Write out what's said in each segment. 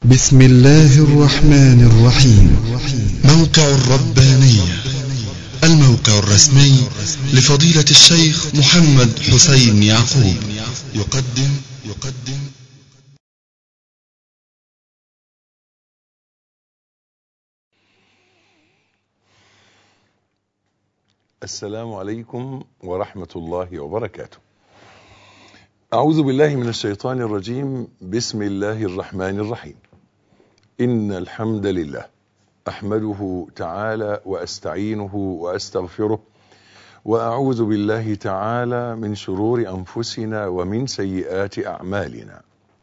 بسم الله الرحمن الرحيم موقع الربانية الموقع الرسمي لفضيلة الشيخ محمد حسين يعقوب يقدم يقدم السلام عليكم ورحمة الله وبركاته. أعوذ بالله من الشيطان الرجيم، بسم الله الرحمن الرحيم. إن الحمد لله أحمده تعالى وأستعينه وأستغفره وأعوذ بالله تعالى من شرور أنفسنا ومن سيئات أعمالنا.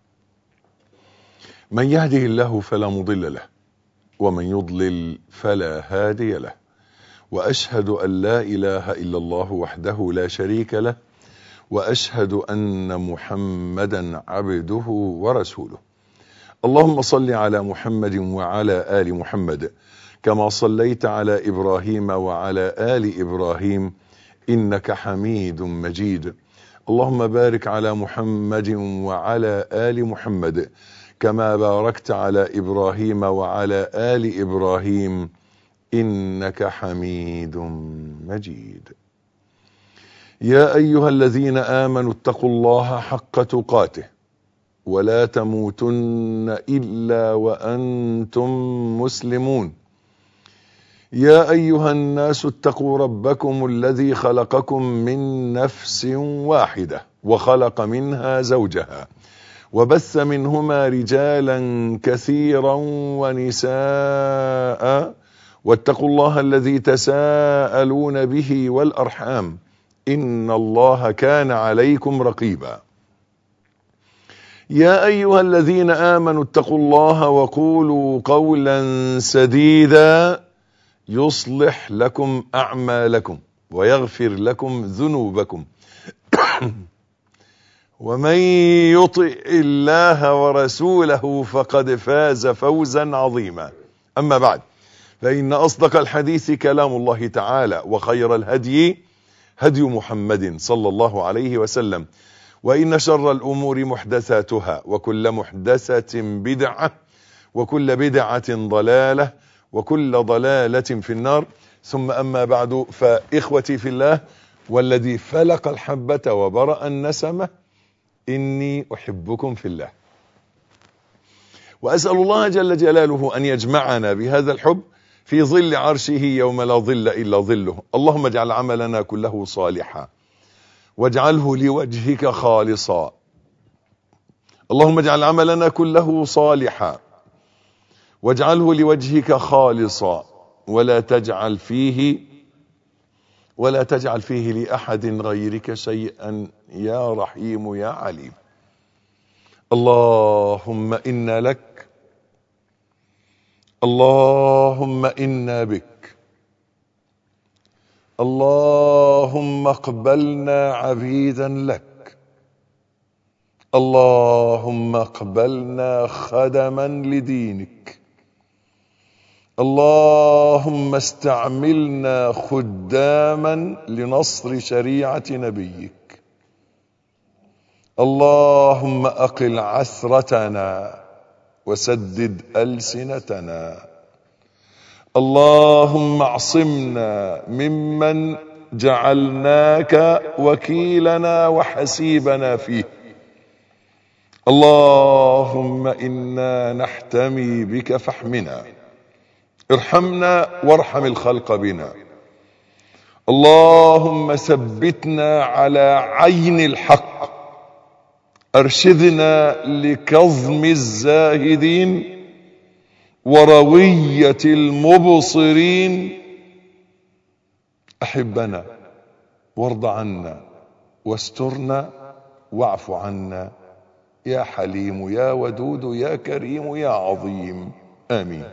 من يهده الله فلا مضل له، ومن يضلل فلا هادي له. واشهد ان لا اله الا الله وحده لا شريك له واشهد ان محمدا عبده ورسوله اللهم صل على محمد وعلى ال محمد كما صليت على ابراهيم وعلى ال ابراهيم انك حميد مجيد اللهم بارك على محمد وعلى ال محمد كما باركت على ابراهيم وعلى ال ابراهيم انك حميد مجيد يا ايها الذين امنوا اتقوا الله حق تقاته ولا تموتن الا وانتم مسلمون يا ايها الناس اتقوا ربكم الذي خلقكم من نفس واحده وخلق منها زوجها وبث منهما رجالا كثيرا ونساء واتقوا الله الذي تساءلون به والارحام ان الله كان عليكم رقيبا يا ايها الذين امنوا اتقوا الله وقولوا قولا سديدا يصلح لكم اعمالكم ويغفر لكم ذنوبكم ومن يطع الله ورسوله فقد فاز فوزا عظيما اما بعد فإن أصدق الحديث كلام الله تعالى وخير الهدي هدي محمد صلى الله عليه وسلم وإن شر الأمور محدثاتها وكل محدثة بدعة وكل بدعة ضلالة وكل ضلالة في النار ثم أما بعد فإخوتي في الله والذي فلق الحبة وبرأ النسمة إني أحبكم في الله وأسأل الله جل جلاله أن يجمعنا بهذا الحب في ظل عرشه يوم لا ظل الا ظله اللهم اجعل عملنا كله صالحا واجعله لوجهك خالصا اللهم اجعل عملنا كله صالحا واجعله لوجهك خالصا ولا تجعل فيه ولا تجعل فيه لاحد غيرك شيئا يا رحيم يا عليم اللهم انا لك اللهم انا بك اللهم اقبلنا عبيدا لك اللهم اقبلنا خدما لدينك اللهم استعملنا خداما لنصر شريعه نبيك اللهم اقل عثرتنا وسدد ألسنتنا اللهم اعصمنا ممن جعلناك وكيلنا وحسيبنا فيه اللهم إنا نحتمي بك فاحمنا ارحمنا وارحم الخلق بنا اللهم ثبتنا على عين الحق ارشدنا لكظم الزاهدين وروية المبصرين احبنا وارض عنا واسترنا واعف عنا يا حليم يا ودود يا كريم يا عظيم امين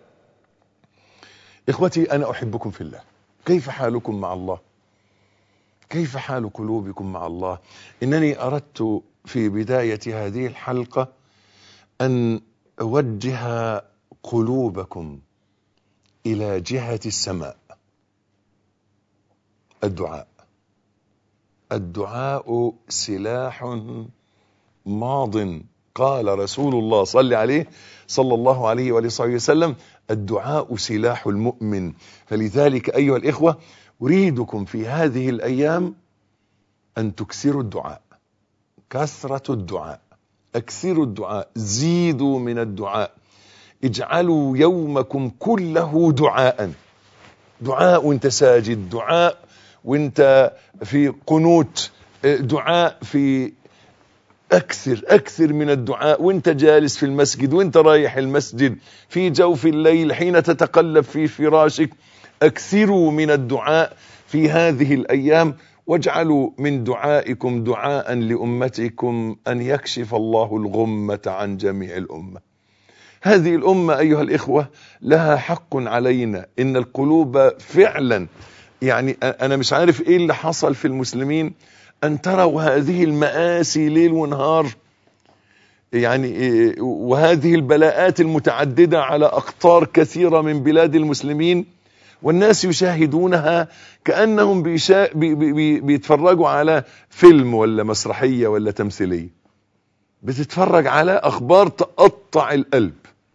اخوتي انا احبكم في الله كيف حالكم مع الله كيف حال قلوبكم مع الله انني اردت في بداية هذه الحلقة أن أوجه قلوبكم إلى جهة السماء الدعاء الدعاء سلاح ماض قال رسول الله صلى عليه صلى الله عليه وآله وصحبه وسلم الدعاء سلاح المؤمن فلذلك أيها الإخوة أريدكم في هذه الأيام أن تكسروا الدعاء كثرة الدعاء أكثروا الدعاء زيدوا من الدعاء اجعلوا يومكم كله دعاء دعاء وانت ساجد دعاء وانت في قنوت دعاء في أكثر أكثر من الدعاء وانت جالس في المسجد وانت رايح المسجد في جوف الليل حين تتقلب في فراشك أكثروا من الدعاء في هذه الأيام واجعلوا من دعائكم دعاء لأمتكم أن يكشف الله الغمة عن جميع الأمة هذه الأمة أيها الإخوة لها حق علينا إن القلوب فعلا يعني أنا مش عارف إيه اللي حصل في المسلمين أن تروا هذه المآسي ليل ونهار يعني وهذه البلاءات المتعددة على أقطار كثيرة من بلاد المسلمين والناس يشاهدونها كأنهم بيشا بي بي بيتفرجوا على فيلم ولا مسرحية ولا تمثيلية بتتفرج على أخبار تقطع القلب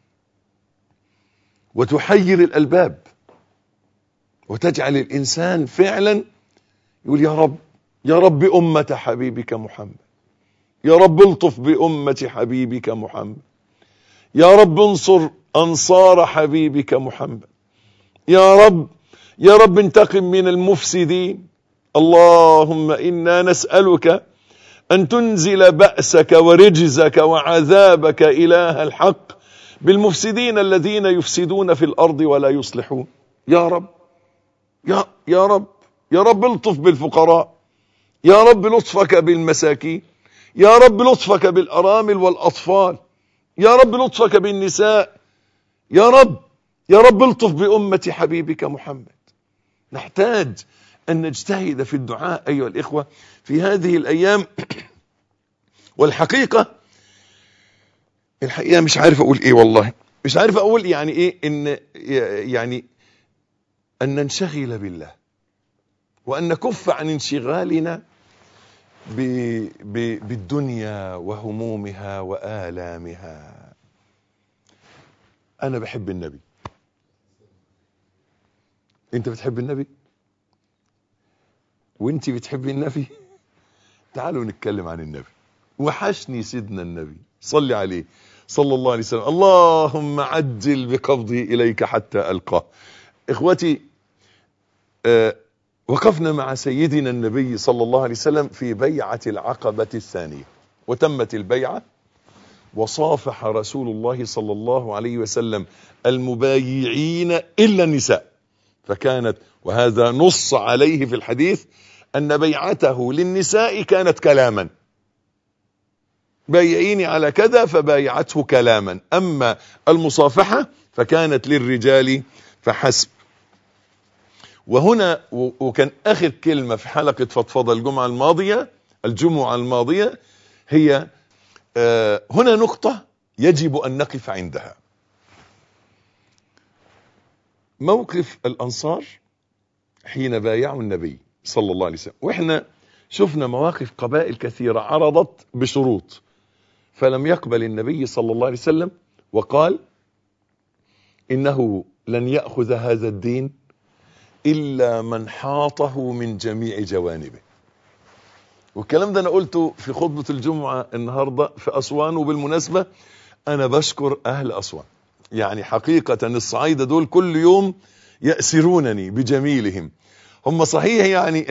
وتحير الألباب وتجعل الإنسان فعلا يقول يا رب يا رب أمة حبيبك محمد يا رب الطف بأمة حبيبك محمد يا رب انصر أنصار حبيبك محمد يا رب يا رب انتقم من المفسدين اللهم إنا نسألك أن تنزل بأسك ورجزك وعذابك إله الحق بالمفسدين الذين يفسدون في الأرض ولا يصلحون يا رب يا, يا رب يا رب الطف بالفقراء يا رب لطفك بالمساكين يا رب لطفك بالأرامل والأطفال يا رب لطفك بالنساء يا رب يا رب الطف بأمة حبيبك محمد نحتاج أن نجتهد في الدعاء أيها الإخوة في هذه الأيام والحقيقة الحقيقة مش عارف أقول إيه والله مش عارف أقول يعني إيه إن يعني أن ننشغل بالله وأن نكف عن انشغالنا ب ب بالدنيا وهمومها وآلامها أنا بحب النبي أنت بتحب النبي وأنت بتحبي النبي تعالوا نتكلم عن النبي وحشني سيدنا النبي صلي عليه صلى الله عليه وسلم اللهم عجل بقبضي إليك حتى ألقاه إخوتي آه وقفنا مع سيدنا النبي صلى الله عليه وسلم في بيعة العقبة الثانية وتمت البيعة وصافح رسول الله صلى الله عليه وسلم المبايعين إلا النساء فكانت وهذا نص عليه في الحديث أن بيعته للنساء كانت كلاما بايعيني على كذا فبايعته كلاما أما المصافحة فكانت للرجال فحسب وهنا وكان آخر كلمة في حلقة فضفضة الجمعة الماضية الجمعة الماضية هي هنا نقطة يجب أن نقف عندها موقف الأنصار حين بايعوا النبي صلى الله عليه وسلم وإحنا شفنا مواقف قبائل كثيرة عرضت بشروط فلم يقبل النبي صلى الله عليه وسلم وقال إنه لن يأخذ هذا الدين إلا من حاطه من جميع جوانبه والكلام ده أنا قلته في خطبة الجمعة النهاردة في أسوان وبالمناسبة أنا بشكر أهل أسوان يعني حقيقة الصعايدة دول كل يوم يأسرونني بجميلهم هم صحيح يعني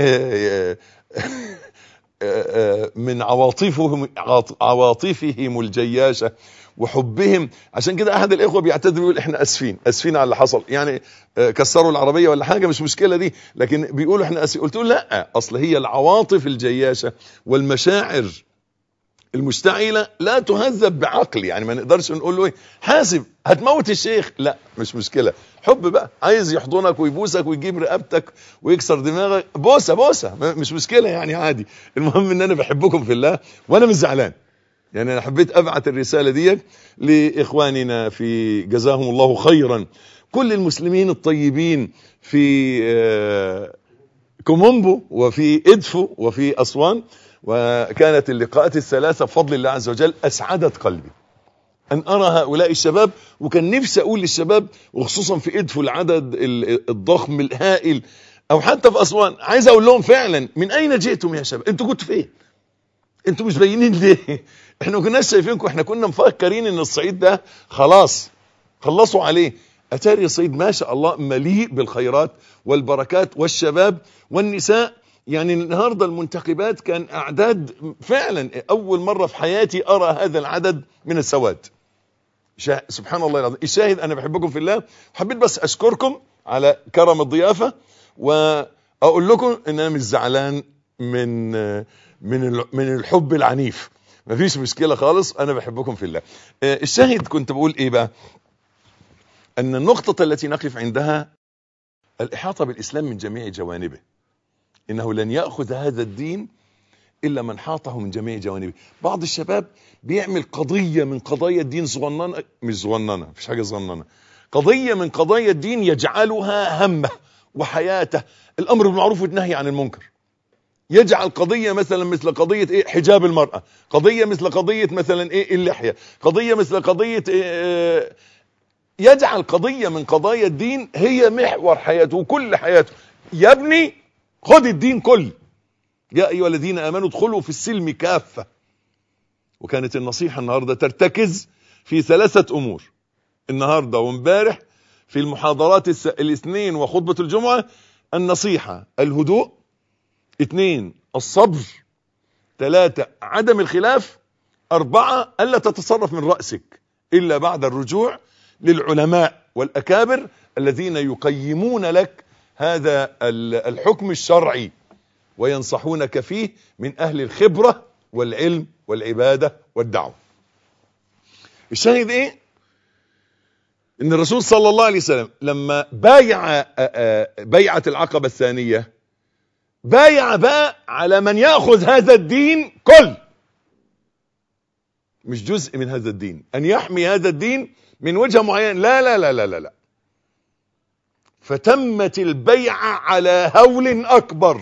من عواطفهم عواطفهم الجياشة وحبهم عشان كده احد الاخوه بيعتذر يقول احنا اسفين اسفين على اللي حصل يعني كسروا العربيه ولا حاجه مش مشكله دي لكن بيقولوا احنا اسفين قلت له لا اصل هي العواطف الجياشه والمشاعر المشتعله لا تهذب بعقل يعني ما نقدرش نقول له ايه حاسب هتموت الشيخ لا مش مشكله حب بقى عايز يحضنك ويبوسك ويجيب رقبتك ويكسر دماغك بوسه بوسه مش مشكله يعني عادي المهم ان انا بحبكم في الله وانا مش زعلان يعني انا حبيت ابعت الرسالة دي لاخواننا في جزاهم الله خيرا كل المسلمين الطيبين في كومومبو وفي ادفو وفي اسوان وكانت اللقاءات الثلاثة بفضل الله عز وجل أسعدت قلبي أن أرى هؤلاء الشباب وكان نفسي أقول للشباب وخصوصا في إدفو العدد الضخم الهائل أو حتى في أسوان عايز أقول لهم فعلا من أين جئتم يا شباب أنتوا كنتوا فين أنتوا مش باينين ليه احنا ما كناش شايفينكم احنا كنا مفكرين ان الصعيد ده خلاص خلصوا عليه اتاري الصعيد ما شاء الله مليء بالخيرات والبركات والشباب والنساء يعني النهارده المنتخبات كان اعداد فعلا اول مره في حياتي ارى هذا العدد من السواد سبحان الله العظيم الشاهد انا بحبكم في الله حبيت بس اشكركم على كرم الضيافه واقول لكم ان انا مش زعلان من من من الحب العنيف مفيش مشكله خالص انا بحبكم في الله الشاهد كنت بقول ايه بقى ان النقطه التي نقف عندها الاحاطه بالاسلام من جميع جوانبه انه لن ياخذ هذا الدين الا من حاطه من جميع جوانبه بعض الشباب بيعمل قضيه من قضايا الدين صغننه مش صغننه مفيش حاجه صغننه قضيه من قضايا الدين يجعلها همه وحياته الامر بالمعروف والنهي عن المنكر يجعل قضية مثلا مثل قضية ايه حجاب المرأة قضية مثل قضية مثلا ايه اللحية قضية مثل قضية إيه يجعل قضية من قضايا الدين هي محور حياته وكل حياته يا ابني خد الدين كل يا ايها الذين امنوا ادخلوا في السلم كافة وكانت النصيحة النهاردة ترتكز في ثلاثة امور النهاردة وامبارح في المحاضرات الاثنين وخطبة الجمعة النصيحة الهدوء اثنين الصبر ثلاثة عدم الخلاف أربعة ألا تتصرف من رأسك إلا بعد الرجوع للعلماء والأكابر الذين يقيمون لك هذا الحكم الشرعي وينصحونك فيه من أهل الخبرة والعلم والعبادة والدعوة الشاهد إيه إن الرسول صلى الله عليه وسلم لما بايع بيعة العقبة الثانية بايع بقى على من ياخذ هذا الدين كل مش جزء من هذا الدين ان يحمي هذا الدين من وجهه معين لا لا لا لا لا, لا. فتمت البيعه على هول اكبر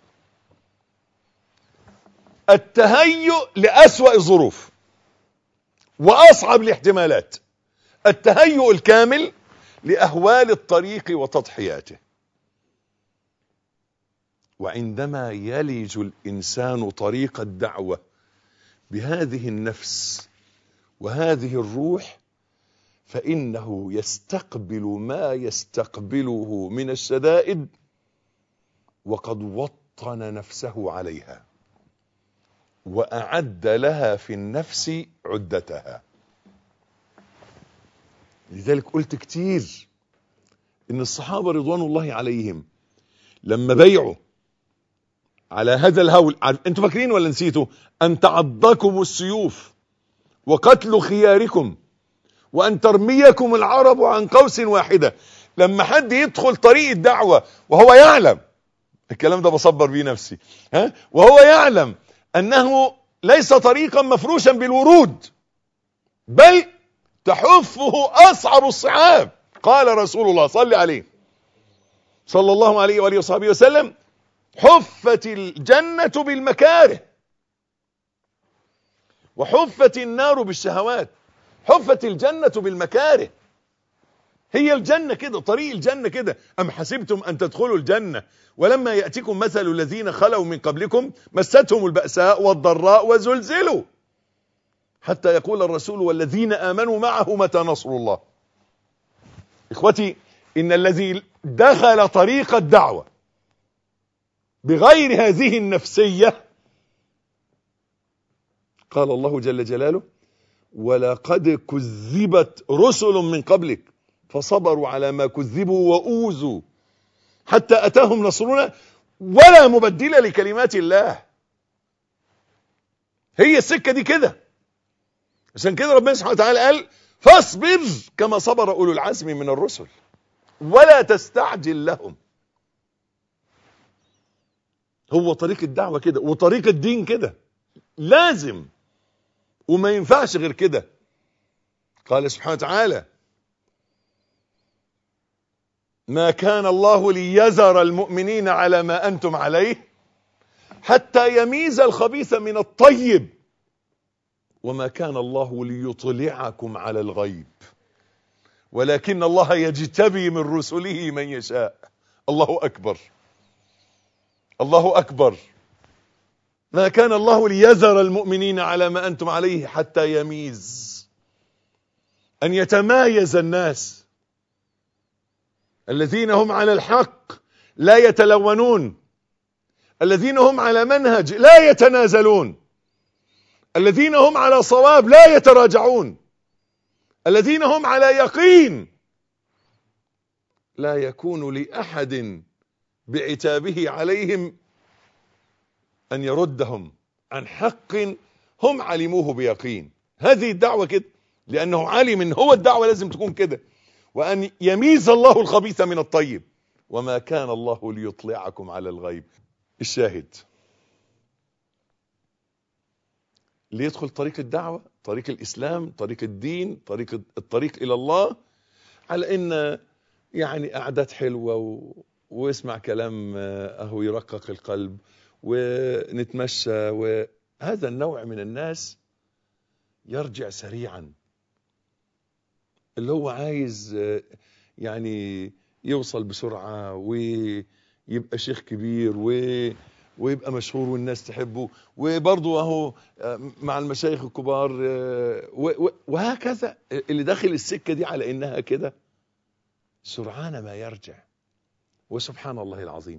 التهيؤ لاسوا الظروف واصعب الاحتمالات التهيؤ الكامل لاهوال الطريق وتضحياته وعندما يلج الانسان طريق الدعوه بهذه النفس وهذه الروح فانه يستقبل ما يستقبله من الشدائد وقد وطن نفسه عليها واعد لها في النفس عدتها لذلك قلت كتير ان الصحابه رضوان الله عليهم لما بيعوا على هذا الهول انتوا فاكرين ولا نسيتوا ان تعضكم السيوف وقتل خياركم وان ترميكم العرب عن قوس واحده لما حد يدخل طريق الدعوه وهو يعلم الكلام ده بصبر بيه نفسي ها وهو يعلم انه ليس طريقا مفروشا بالورود بل تحفه اصعب الصعاب قال رسول الله صلى عليه صلى الله عليه واله وصحبه وسلم حفت الجنة بالمكاره وحفت النار بالشهوات حفت الجنة بالمكاره هي الجنة كده طريق الجنة كده أم حسبتم أن تدخلوا الجنة ولما يأتيكم مثل الذين خلوا من قبلكم مستهم البأساء والضراء وزلزلوا حتى يقول الرسول والذين آمنوا معه متى نصر الله إخوتي إن الذي دخل طريق الدعوة بغير هذه النفسية قال الله جل جلاله ولقد كذبت رسل من قبلك فصبروا على ما كذبوا وأوذوا حتى أتاهم نصرنا ولا مبدل لكلمات الله هي السكة دي كده عشان كده ربنا سبحانه وتعالى قال فاصبر كما صبر أولو العزم من الرسل ولا تستعجل لهم هو طريق الدعوة كده وطريق الدين كده لازم وما ينفعش غير كده قال سبحانه وتعالى ما كان الله ليذر المؤمنين على ما أنتم عليه حتى يميز الخبيث من الطيب وما كان الله ليطلعكم على الغيب ولكن الله يجتبي من رسله من يشاء الله أكبر الله أكبر ما كان الله ليذر المؤمنين على ما أنتم عليه حتى يميز أن يتمايز الناس الذين هم على الحق لا يتلونون الذين هم على منهج لا يتنازلون الذين هم على صواب لا يتراجعون الذين هم على يقين لا يكون لأحد بعتابه عليهم أن يردهم عن حق هم علموه بيقين هذه الدعوة كده لأنه عالم إن هو الدعوة لازم تكون كده وأن يميز الله الخبيث من الطيب وما كان الله ليطلعكم على الغيب الشاهد ليدخل طريق الدعوة طريق الإسلام طريق الدين طريق الطريق إلى الله على إن يعني قعدات حلوة و... واسمع كلام أهو يرقق القلب ونتمشى وهذا النوع من الناس يرجع سريعا اللي هو عايز يعني يوصل بسرعة ويبقى شيخ كبير و ويبقى مشهور والناس تحبه وبرضه اهو مع المشايخ الكبار وهكذا اللي داخل السكة دي على انها كده سرعان ما يرجع وسبحان الله العظيم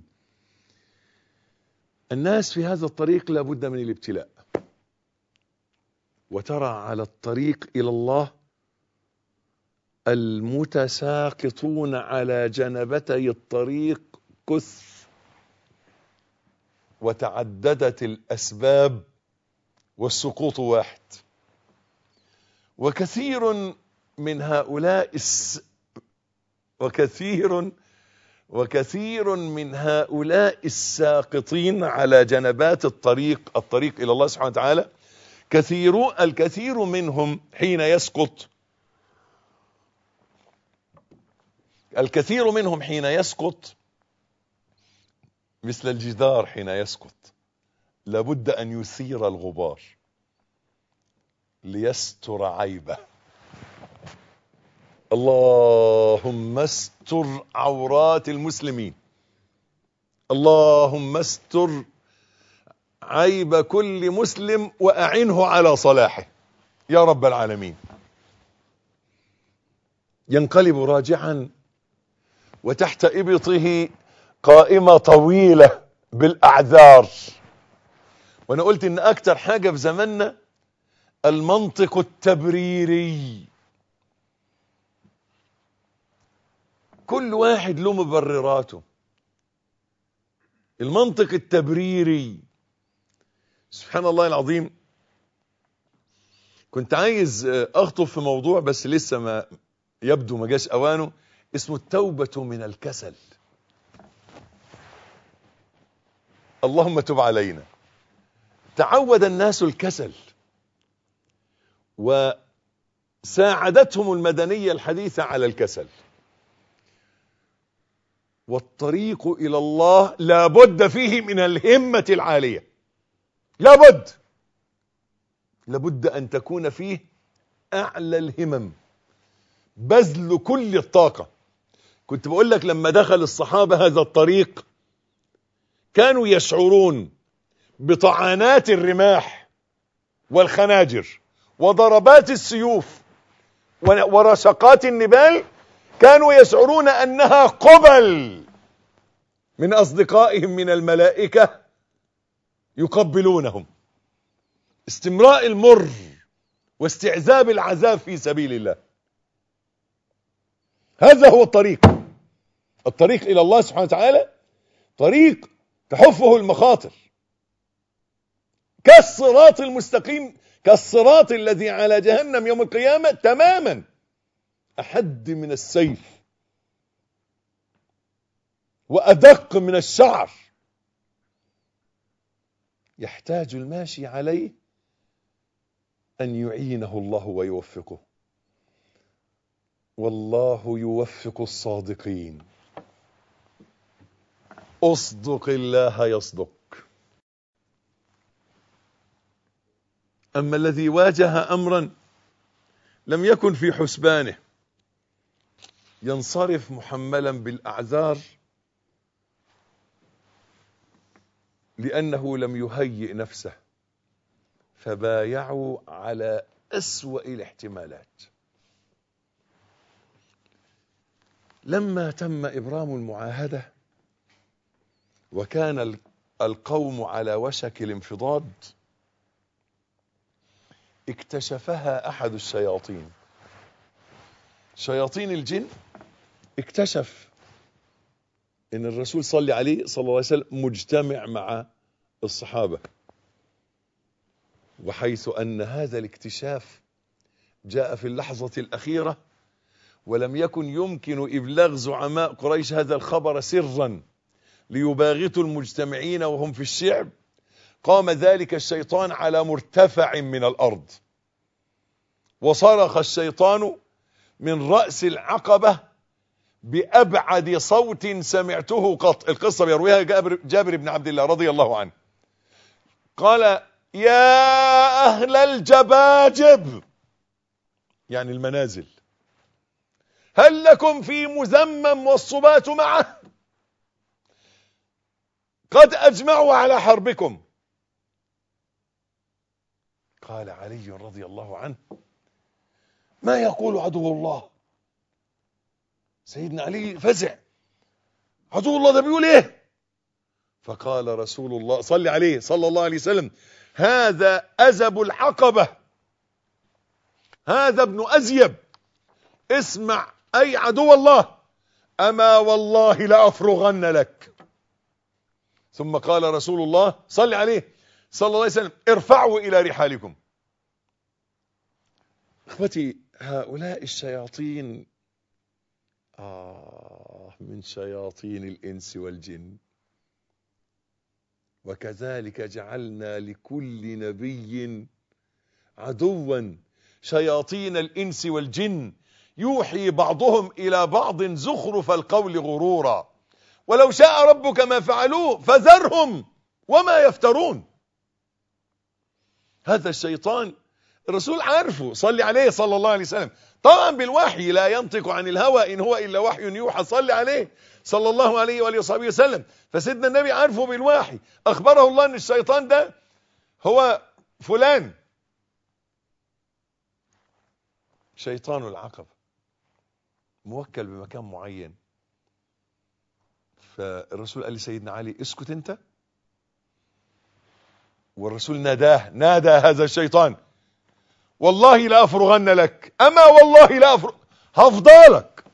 الناس في هذا الطريق لابد من الابتلاء وترى على الطريق الى الله المتساقطون على جنبتي الطريق كث وتعددت الأسباب والسقوط واحد وكثير من هؤلاء الس وكثير وكثير من هؤلاء الساقطين على جنبات الطريق الطريق إلى الله سبحانه وتعالى كثير الكثير منهم حين يسقط الكثير منهم حين يسقط مثل الجدار حين يسقط لابد أن يثير الغبار ليستر عيبه اللهم استر عورات المسلمين اللهم استر عيب كل مسلم وأعنه على صلاحه يا رب العالمين ينقلب راجعا وتحت إبطه قائمة طويلة بالأعذار وأنا قلت إن أكتر حاجة في زماننا المنطق التبريري كل واحد له مبرراته المنطق التبريري سبحان الله العظيم كنت عايز أخطب في موضوع بس لسه ما يبدو ما جاش أوانه اسمه التوبة من الكسل اللهم تب علينا تعود الناس الكسل وساعدتهم المدنية الحديثة على الكسل والطريق إلى الله لابد فيه من الهمة العالية لابد لابد أن تكون فيه أعلى الهمم بذل كل الطاقة كنت بقول لك لما دخل الصحابة هذا الطريق كانوا يشعرون بطعنات الرماح والخناجر وضربات السيوف ورشقات النبال كانوا يشعرون أنها قبل من أصدقائهم من الملائكة يقبلونهم استمراء المر واستعذاب العذاب في سبيل الله هذا هو الطريق الطريق إلى الله سبحانه وتعالى طريق تحفه المخاطر كالصراط المستقيم كالصراط الذي على جهنم يوم القيامة تماما أحد من السيف وأدق من الشعر يحتاج الماشي عليه أن يعينه الله ويوفقه والله يوفق الصادقين اصدق الله يصدق أما الذي واجه أمرا لم يكن في حسبانه ينصرف محملا بالأعذار لأنه لم يهيئ نفسه فبايعوا على أسوأ الاحتمالات لما تم إبرام المعاهدة وكان القوم على وشك الانفضاض اكتشفها أحد الشياطين شياطين الجن اكتشف ان الرسول صلى عليه صلى الله عليه وسلم مجتمع مع الصحابة وحيث ان هذا الاكتشاف جاء في اللحظة الاخيرة ولم يكن يمكن ابلاغ زعماء قريش هذا الخبر سرا ليباغتوا المجتمعين وهم في الشعب قام ذلك الشيطان على مرتفع من الارض وصرخ الشيطان من رأس العقبة بأبعد صوت سمعته قط القصة بيرويها جابر, جابر بن عبد الله رضي الله عنه قال يا أهل الجباجب يعني المنازل هل لكم في مذمم والصبات معه قد أجمعوا على حربكم قال علي رضي الله عنه ما يقول عدو الله سيدنا علي فزع عدو الله ده بيقول ايه فقال رسول الله صلي عليه صلى الله عليه وسلم هذا أزب العقبة هذا ابن أزيب اسمع أي عدو الله أما والله لأفرغن لك ثم قال رسول الله صلي عليه صلى الله عليه وسلم ارفعوا إلى رحالكم اخوتي هؤلاء الشياطين آه من شياطين الإنس والجن وكذلك جعلنا لكل نبي عدوا شياطين الإنس والجن يوحي بعضهم إلى بعض زخرف القول غرورا ولو شاء ربك ما فعلوه فذرهم وما يفترون هذا الشيطان الرسول عارفه صلي عليه صلى الله عليه وسلم طبعا بالوحي لا ينطق عن الهوى إن هو إلا وحي يوحى صلي عليه صلى الله عليه وآله وصحبه وسلم فسيدنا النبي عارفه بالوحي أخبره الله أن الشيطان ده هو فلان شيطان العقبة موكل بمكان معين فالرسول قال لسيدنا علي اسكت انت والرسول ناداه نادى هذا الشيطان والله لا افرغن لك اما والله لا افرغ هفضلك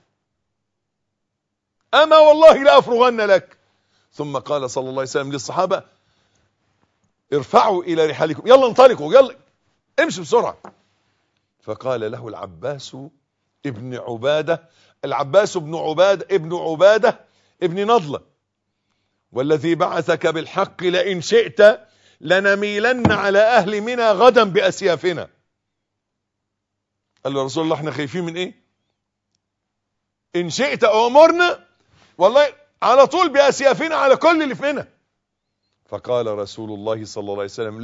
اما والله لا افرغن لك ثم قال صلى الله عليه وسلم للصحابة ارفعوا الى رحالكم يلا انطلقوا يلا امشوا بسرعة فقال له العباس ابن عبادة العباس بن عبادة ابن عبادة ابن نضلة والذي بعثك بالحق لئن شئت لنميلن على أهل منى غدا بأسيافنا قال له رسول الله احنا خايفين من ايه ان شئت امرنا والله على طول بأسيافنا على كل اللي في منى فقال رسول الله صلى الله عليه وسلم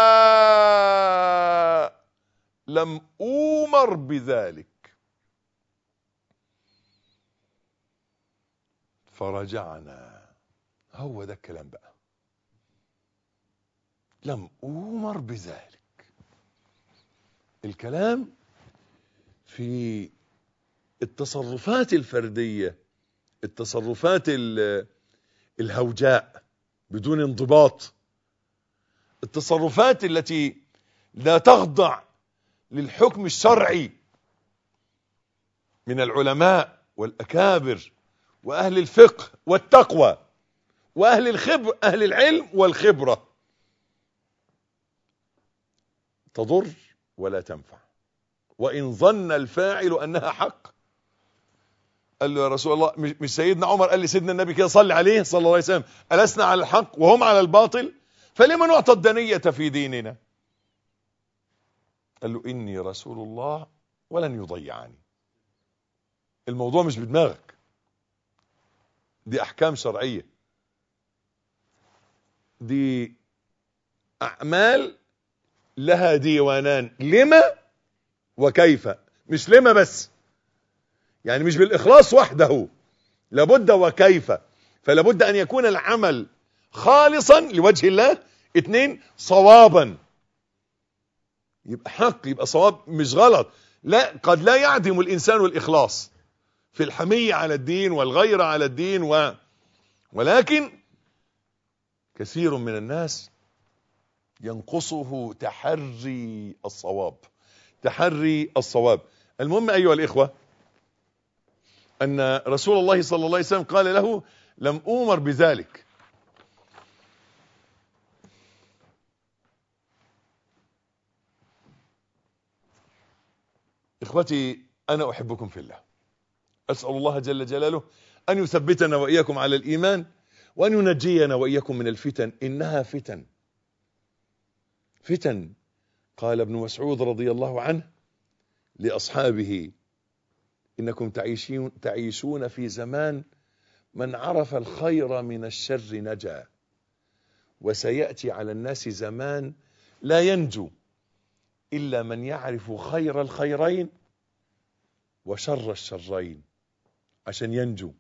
لا لم أومر بذلك فرجعنا هو ده الكلام بقى لم أومر بذلك الكلام في التصرفات الفردية التصرفات الهوجاء بدون انضباط التصرفات التي لا تخضع للحكم الشرعي من العلماء والأكابر وأهل الفقه والتقوى وأهل الخبر أهل العلم والخبرة تضر ولا تنفع وإن ظن الفاعل أنها حق قال له يا رسول الله مش سيدنا عمر قال لي سيدنا النبي كده صلي عليه صلى الله عليه وسلم ألسنا على الحق وهم على الباطل فلما نعطى الدنية في ديننا قال له إني رسول الله ولن يضيعني الموضوع مش بدماغك دي أحكام شرعية دي أعمال لها ديوانان لما وكيف مش لما بس يعني مش بالإخلاص وحده لابد وكيف فلابد أن يكون العمل خالصا لوجه الله اثنين صوابا يبقى حق يبقى صواب مش غلط لا قد لا يعدم الإنسان الإخلاص في الحمية على الدين والغيرة على الدين و ولكن كثير من الناس ينقصه تحري الصواب تحري الصواب المهم أيها الإخوة أن رسول الله صلى الله عليه وسلم قال له لم أمر بذلك إخوتي أنا أحبكم في الله أسأل الله جل جلاله أن يثبتنا وإياكم على الإيمان وأن ينجينا وإياكم من الفتن إنها فتن فتن قال ابن مسعود رضي الله عنه لأصحابه إنكم تعيشون, تعيشون في زمان من عرف الخير من الشر نجا وسيأتي على الناس زمان لا ينجو إلا من يعرف خير الخيرين وشر الشرين عشان ينجو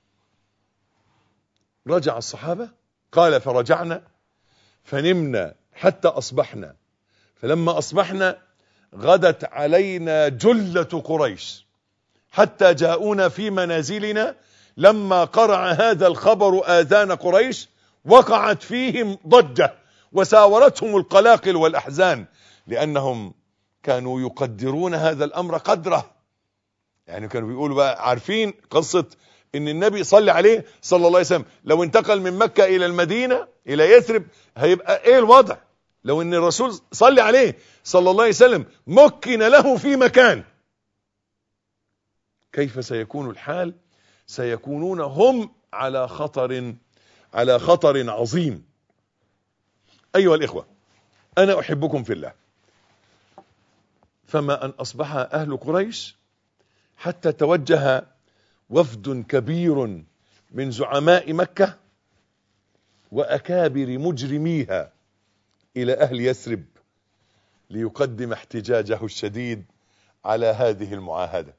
رجع الصحابة قال فرجعنا فنمنا حتى أصبحنا فلما أصبحنا غدت علينا جلة قريش حتى جاءونا في منازلنا لما قرع هذا الخبر آذان قريش وقعت فيهم ضجة وساورتهم القلاقل والأحزان لأنهم كانوا يقدرون هذا الأمر قدره يعني كانوا بيقولوا بقى عارفين قصة ان النبي صلى عليه صلى الله عليه وسلم لو انتقل من مكة الى المدينة الى يثرب هيبقى ايه الوضع لو ان الرسول صلى عليه صلى الله عليه وسلم مكن له في مكان كيف سيكون الحال سيكونون هم على خطر على خطر عظيم ايها الاخوة انا احبكم في الله فما ان اصبح اهل قريش حتى توجه وفد كبير من زعماء مكة وأكابر مجرميها إلى أهل يثرب ليقدم احتجاجه الشديد على هذه المعاهدة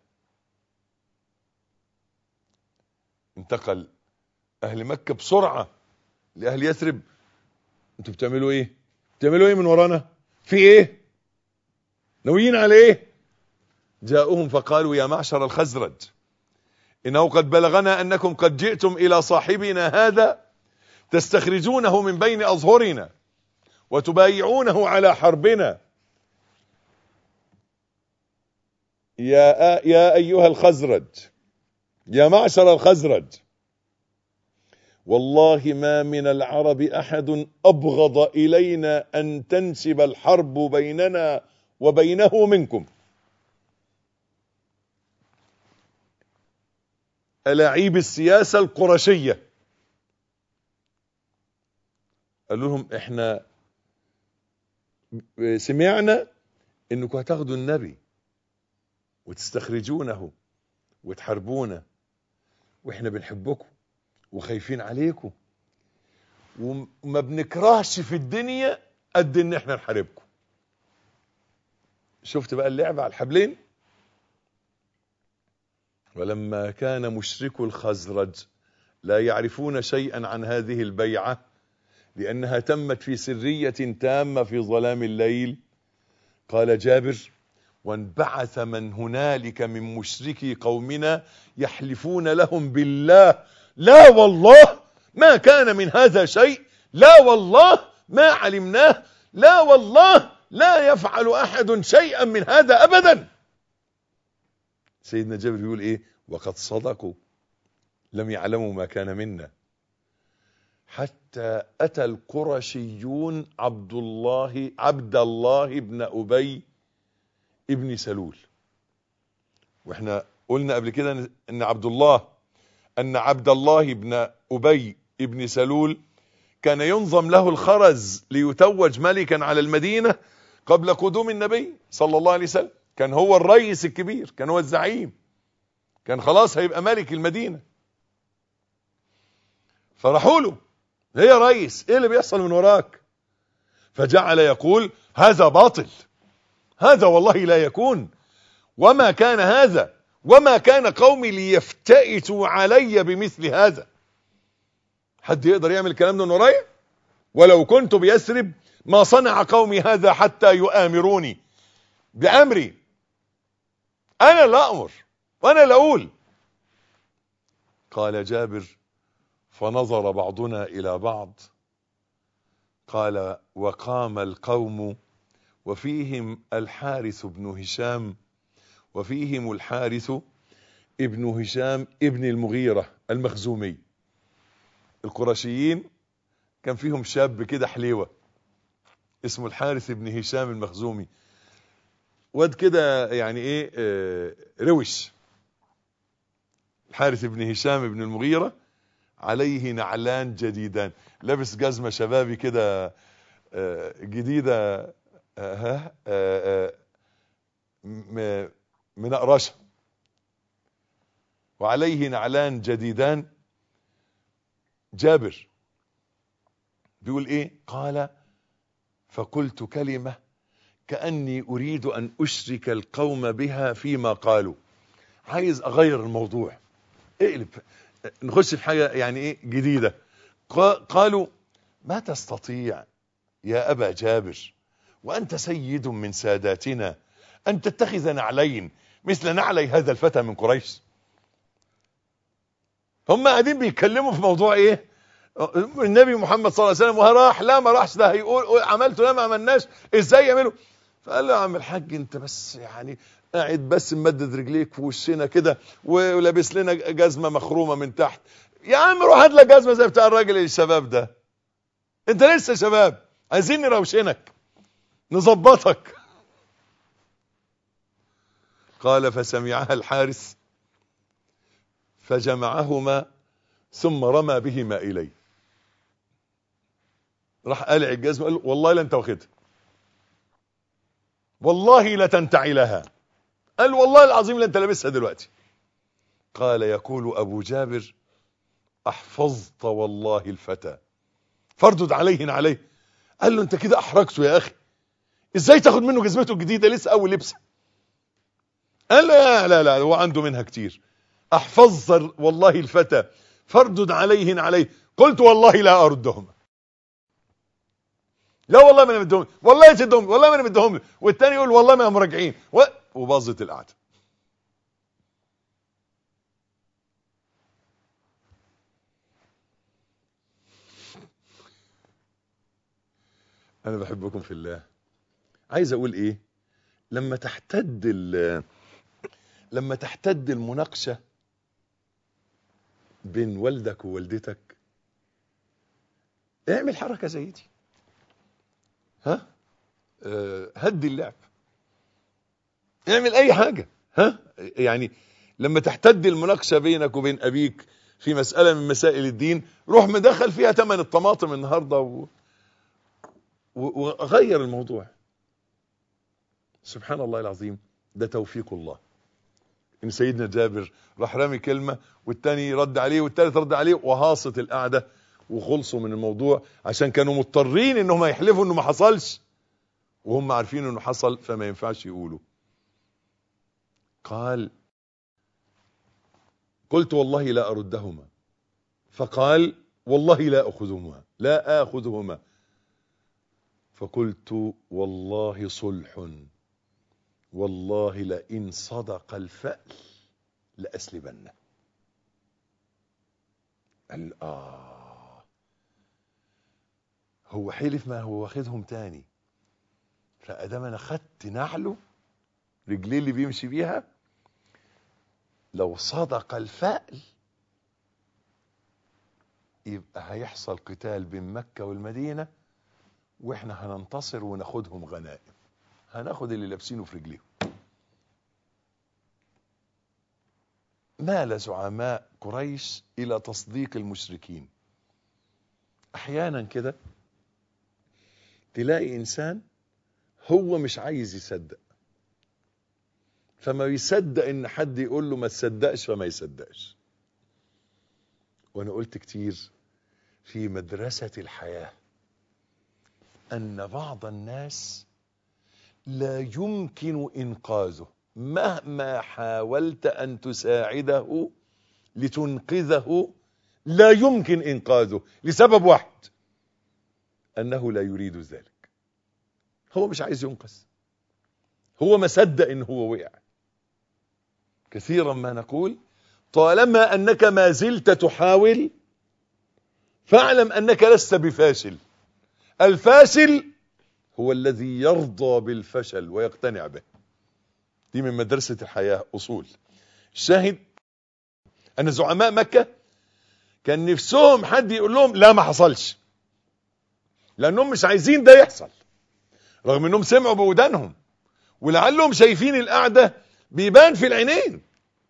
انتقل أهل مكة بسرعة لأهل يثرب انتوا بتعملوا ايه بتعملوا ايه من ورانا في ايه ناويين على ايه جاءوهم فقالوا يا معشر الخزرج إنه قد بلغنا أنكم قد جئتم إلى صاحبنا هذا تستخرجونه من بين أظهرنا وتبايعونه على حربنا يا, يا أيها الخزرج يا معشر الخزرج والله ما من العرب أحد أبغض إلينا أن تنسب الحرب بيننا وبينه منكم ألاعيب السياسة القرشية قالوا لهم احنا سمعنا انكم هتاخدوا النبي وتستخرجونه وتحاربونا واحنا بنحبكم وخايفين عليكم وما بنكرهش في الدنيا قد ان احنا نحاربكم شفت بقى اللعبة على الحبلين ولما كان مشرك الخزرج لا يعرفون شيئا عن هذه البيعة لأنها تمت في سرية تامة في ظلام الليل قال جابر وانبعث من هنالك من مشركي قومنا يحلفون لهم بالله لا والله ما كان من هذا شيء لا والله ما علمناه لا والله لا يفعل أحد شيئا من هذا أبدا سيدنا جابر يقول ايه وقد صدقوا لم يعلموا ما كان منا حتى اتى القرشيون عبد الله عبد الله بن ابي ابن سلول واحنا قلنا قبل كده ان عبد الله ان عبد الله بن ابي ابن سلول كان ينظم له الخرز ليتوج ملكا على المدينة قبل قدوم النبي صلى الله عليه وسلم كان هو الرئيس الكبير كان هو الزعيم كان خلاص هيبقى ملك المدينة فراحوا له هي رئيس ايه اللي بيحصل من وراك فجعل يقول هذا باطل هذا والله لا يكون وما كان هذا وما كان قومي ليفتئتوا علي بمثل هذا حد يقدر يعمل الكلام ده من ورايا ولو كنت بيسرب ما صنع قومي هذا حتى يؤامروني بأمري أنا لا أمر وأنا لا أقول قال جابر فنظر بعضنا إلى بعض قال وقام القوم وفيهم الحارث بن هشام وفيهم الحارث ابن هشام ابن المغيرة المخزومي القرشيين كان فيهم شاب كده حليوة اسمه الحارث بن هشام المخزومي واد كده يعني ايه اه روش الحارث بن هشام بن المغيرة عليه نعلان جديدان لابس جزمة شبابي كده اه جديدة اه اه منقرشة وعليه نعلان جديدان جابر بيقول ايه قال فقلت كلمة كأني أريد أن أشرك القوم بها فيما قالوا عايز أغير الموضوع اقلب نخش في حاجة يعني ايه جديدة قالوا ما تستطيع يا أبا جابر وأنت سيد من ساداتنا أن تتخذ نعلين مثل نعلي هذا الفتى من قريش هم قاعدين بيتكلموا في موضوع ايه النبي محمد صلى الله عليه وسلم وراح لا ما راحش ده هيقول عملته لا ما عملناش ازاي يعملوا فقال له يا عم الحاج انت بس يعني قاعد بس ممدد رجليك في وشنا كده ولابس لنا جزمه مخرومه من تحت يا عم روح هات لك جزمه زي بتاع الراجل الشباب ده انت لسه شباب عايزين نروشنك نظبطك قال فسمعها الحارث فجمعهما ثم رمى بهما اليه راح قالع الجزمه قال له والله لا انت واخدها والله لا تنتعي لها قال والله العظيم لا انت لابسها دلوقتي قال يقول ابو جابر احفظت والله الفتى فاردد عليه عليه قال له انت كده احرجته يا اخي ازاي تاخد منه جزمته الجديده لسه اول لبسه قال لا لا لا هو عنده منها كتير احفظت والله الفتى فاردد عليه عليه قلت والله لا اردهما لا والله ما انا مديهم والله تدهم والله ما انا مديهم والتاني يقول والله ما هم راجعين و... وباظت القعده انا بحبكم في الله عايز اقول ايه لما تحتد لما تحتد المناقشه بين والدك ووالدتك اعمل حركه زي دي ها أه هدي اللعب اعمل اي حاجة ها يعني لما تحتد المناقشة بينك وبين ابيك في مسألة من مسائل الدين روح مدخل فيها تمن الطماطم النهاردة و... و... وغير الموضوع سبحان الله العظيم ده توفيق الله ان سيدنا جابر راح رامي كلمة والتاني رد عليه والتالت رد عليه وهاصت القعدة وخلصوا من الموضوع عشان كانوا مضطرين انهم يحلفوا انه ما حصلش وهم عارفين انه حصل فما ينفعش يقولوا قال قلت والله لا اردهما فقال والله لا اخذهما لا اخذهما فقلت والله صلح والله لئن صدق الفأل لأسلبنه قال آه هو حلف ما هو واخدهم تاني فأدام أنا خدت نعله رجليه اللي بيمشي بيها لو صدق الفأل يبقى هيحصل قتال بين مكة والمدينة واحنا هننتصر وناخدهم غنائم هناخد اللي لابسينه في رجليهم مال زعماء قريش الى تصديق المشركين احيانا كده تلاقي انسان هو مش عايز يصدق فما يصدق ان حد يقول له ما تصدقش فما يصدقش وانا قلت كتير في مدرسة الحياة ان بعض الناس لا يمكن إنقاذه مهما حاولت أن تساعده لتنقذه لا يمكن إنقاذه لسبب واحد أنه لا يريد ذلك هو مش عايز ينقذ هو ما صدق إن هو وقع كثيرا ما نقول طالما أنك ما زلت تحاول فاعلم أنك لست بفاشل الفاشل هو الذي يرضى بالفشل ويقتنع به دي من مدرسة الحياة أصول الشاهد أن زعماء مكة كان نفسهم حد يقول لهم لا ما حصلش لأنهم مش عايزين ده يحصل رغم أنهم سمعوا بودانهم ولعلهم شايفين القعدة بيبان في العينين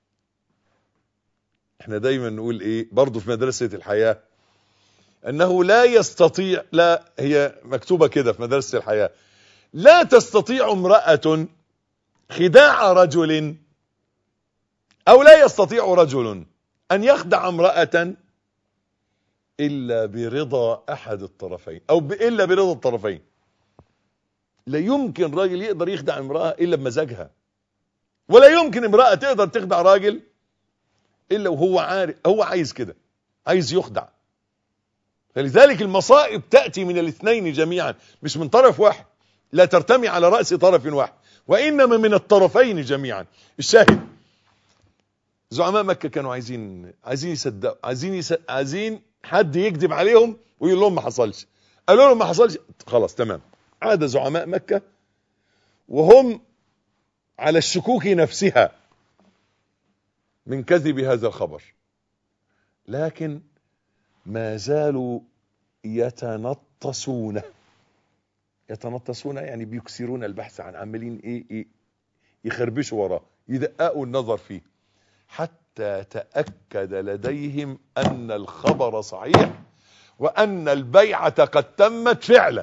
احنا دايما نقول ايه برضو في مدرسة الحياة انه لا يستطيع لا هي مكتوبة كده في مدرسة الحياة لا تستطيع امرأة خداع رجل او لا يستطيع رجل ان يخدع امرأة الا برضا احد الطرفين او ب... الا برضا الطرفين لا يمكن راجل يقدر يخدع امرأة الا بمزاجها ولا يمكن امرأة تقدر تخدع راجل الا وهو عارف هو عايز كده عايز يخدع فلذلك المصائب تأتي من الاثنين جميعا مش من طرف واحد لا ترتمي على رأس طرف واحد وإنما من الطرفين جميعا الشاهد زعماء مكة كانوا عايزين عايزين يصدقوا عايزين يس... عايزين حد يكذب عليهم ويقول لهم ما حصلش قالوا لهم ما حصلش خلاص تمام عاد زعماء مكة وهم على الشكوك نفسها من كذب هذا الخبر لكن ما زالوا يتنطسون يتنطسون يعني بيكسرون البحث عن عمالين ايه, إيه يخربشوا وراه يدققوا النظر فيه حتى تأكد لديهم أن الخبر صحيح وأن البيعة قد تمت فعلا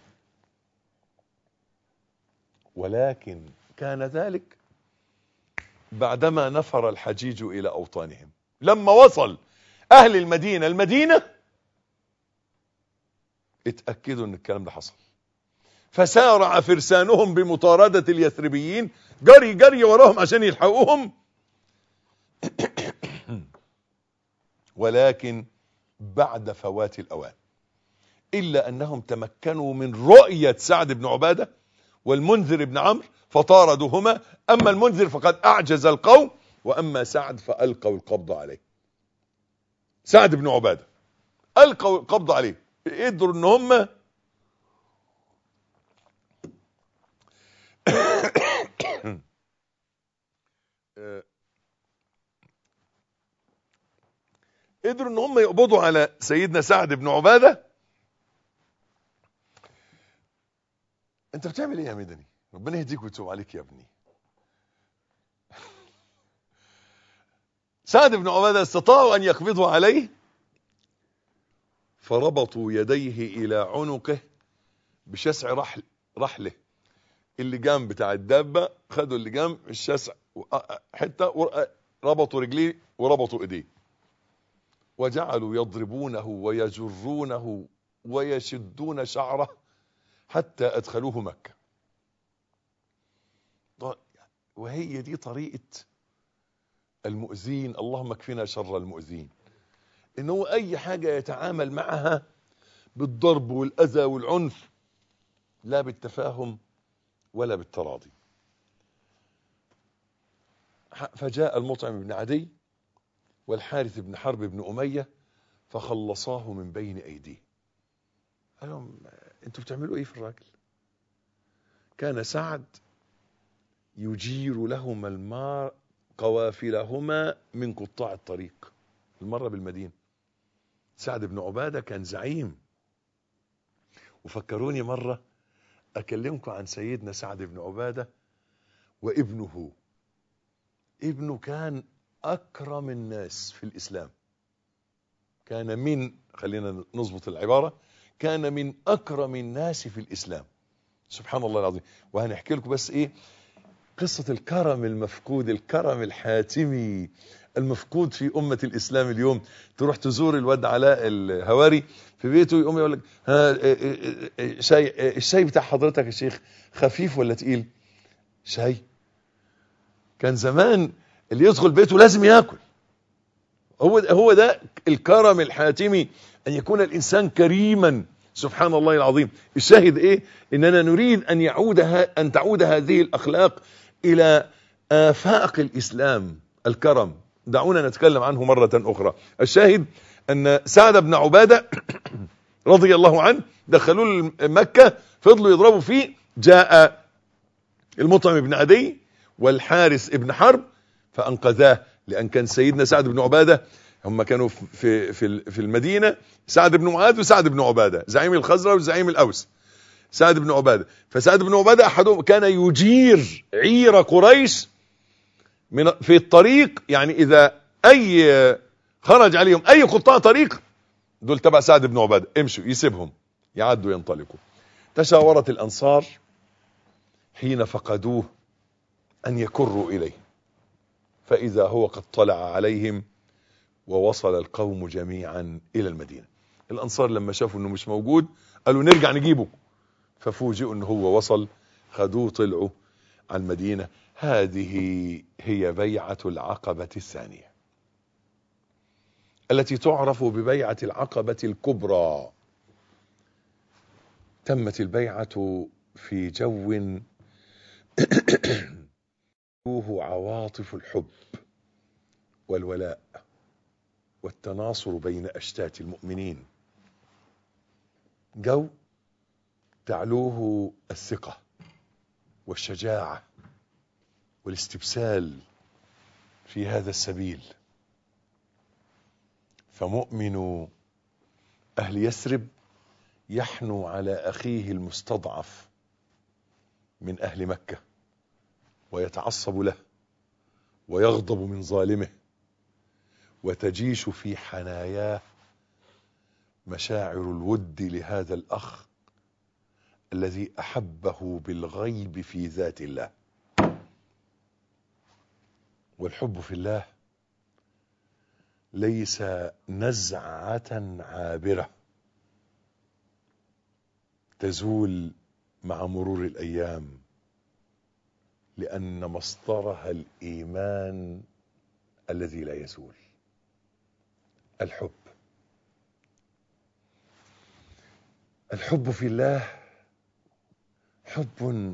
ولكن كان ذلك بعدما نفر الحجيج إلى أوطانهم لما وصل أهل المدينة المدينة اتأكدوا أن الكلام ده حصل فسارع فرسانهم بمطاردة اليثربيين جري جري وراهم عشان يلحقوهم ولكن بعد فوات الأوان إلا أنهم تمكنوا من رؤية سعد بن عبادة والمنذر بن عمرو فطاردوهما أما المنذر فقد أعجز القوم وأما سعد فألقوا القبض عليه سعد بن عبادة ألقوا القبض عليه قدروا ان هم قدروا ان هم يقبضوا على سيدنا سعد بن عبادة انت بتعمل ايه يا مدني ربنا يهديك ويتوب عليك يا ابني سعد بن عبادة استطاعوا ان يقبضوا عليه فربطوا يديه الى عنقه بشسع رحل رحله اللجام بتاع الدابة خدوا اللجام الشسع حتة ربطوا رجليه وربطوا ايديه وجعلوا يضربونه ويجرونه ويشدون شعره حتى ادخلوه مكة وهي دي طريقة المؤذين اللهم اكفنا شر المؤذين ان هو اي حاجة يتعامل معها بالضرب والاذى والعنف لا بالتفاهم ولا بالتراضي فجاء المطعم بن عدي والحارث بن حرب بن أمية فخلصاه من بين أيديه قال لهم انتوا بتعملوا ايه في الراجل كان سعد يجير لهما الماء قوافلهما من قطاع الطريق المرة بالمدينة سعد بن عبادة كان زعيم وفكروني مرة أكلمكم عن سيدنا سعد بن عبادة وابنه ابنه كان أكرم الناس في الإسلام كان من خلينا نظبط العبارة كان من أكرم الناس في الإسلام سبحان الله العظيم وهنحكي لكم بس إيه قصة الكرم المفقود الكرم الحاتمي المفقود في أمة الإسلام اليوم تروح تزور الواد علاء الهواري في بيته يقوم يقول لك ها شاي الشاي بتاع حضرتك يا شيخ خفيف ولا تقيل شاي كان زمان اللي يدخل بيته لازم ياكل هو هو ده الكرم الحاتمي ان يكون الانسان كريما سبحان الله العظيم الشاهد ايه اننا نريد ان يعود ان تعود هذه الاخلاق الى افاق الاسلام الكرم دعونا نتكلم عنه مرة اخرى الشاهد ان سعد بن عبادة رضي الله عنه دخلوه مكة فضلوا يضربوا فيه جاء المطعم بن عدي والحارس ابن حرب فانقذاه لان كان سيدنا سعد بن عباده هم كانوا في في في المدينه سعد بن معاذ وسعد بن عباده زعيم الخزرج وزعيم الاوس سعد بن عباده فسعد بن عباده احدهم كان يجير عير قريش من في الطريق يعني اذا اي خرج عليهم اي قطاع طريق دول تبع سعد بن عباده امشوا يسيبهم يعدوا ينطلقوا تشاورت الانصار حين فقدوه ان يكروا اليه فاذا هو قد طلع عليهم ووصل القوم جميعا الى المدينة الانصار لما شافوا انه مش موجود قالوا نرجع نجيبه ففوجئوا انه هو وصل خدوه طلعوا على المدينة هذه هي بيعة العقبة الثانية التي تعرف ببيعة العقبة الكبرى تمت البيعة في جو عواطف الحب والولاء والتناصر بين أشتات المؤمنين جو تعلوه الثقة والشجاعة والاستبسال في هذا السبيل فمؤمن أهل يثرب يحنو على أخيه المستضعف من أهل مكة ويتعصب له ويغضب من ظالمه وتجيش في حناياه مشاعر الود لهذا الأخ الذي أحبه بالغيب في ذات الله والحب في الله ليس نزعة عابرة تزول مع مرور الأيام لأن مصدرها الإيمان الذي لا يزول الحب الحب في الله حب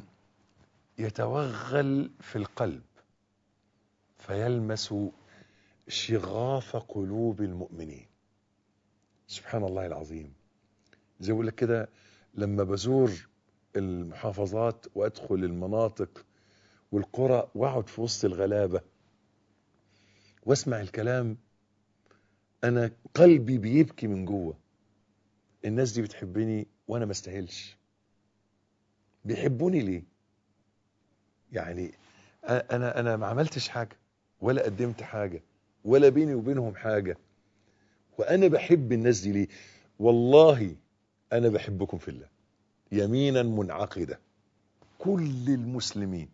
يتوغل في القلب فيلمس شغاف قلوب المؤمنين سبحان الله العظيم زي بقول لك كده لما بزور المحافظات وادخل المناطق والقرى واقعد في وسط الغلابه واسمع الكلام انا قلبي بيبكي من جوه الناس دي بتحبني وانا ما استاهلش بيحبوني ليه يعني انا انا ما عملتش حاجه ولا قدمت حاجه ولا بيني وبينهم حاجه وانا بحب الناس دي ليه والله انا بحبكم في الله يمينا منعقده كل المسلمين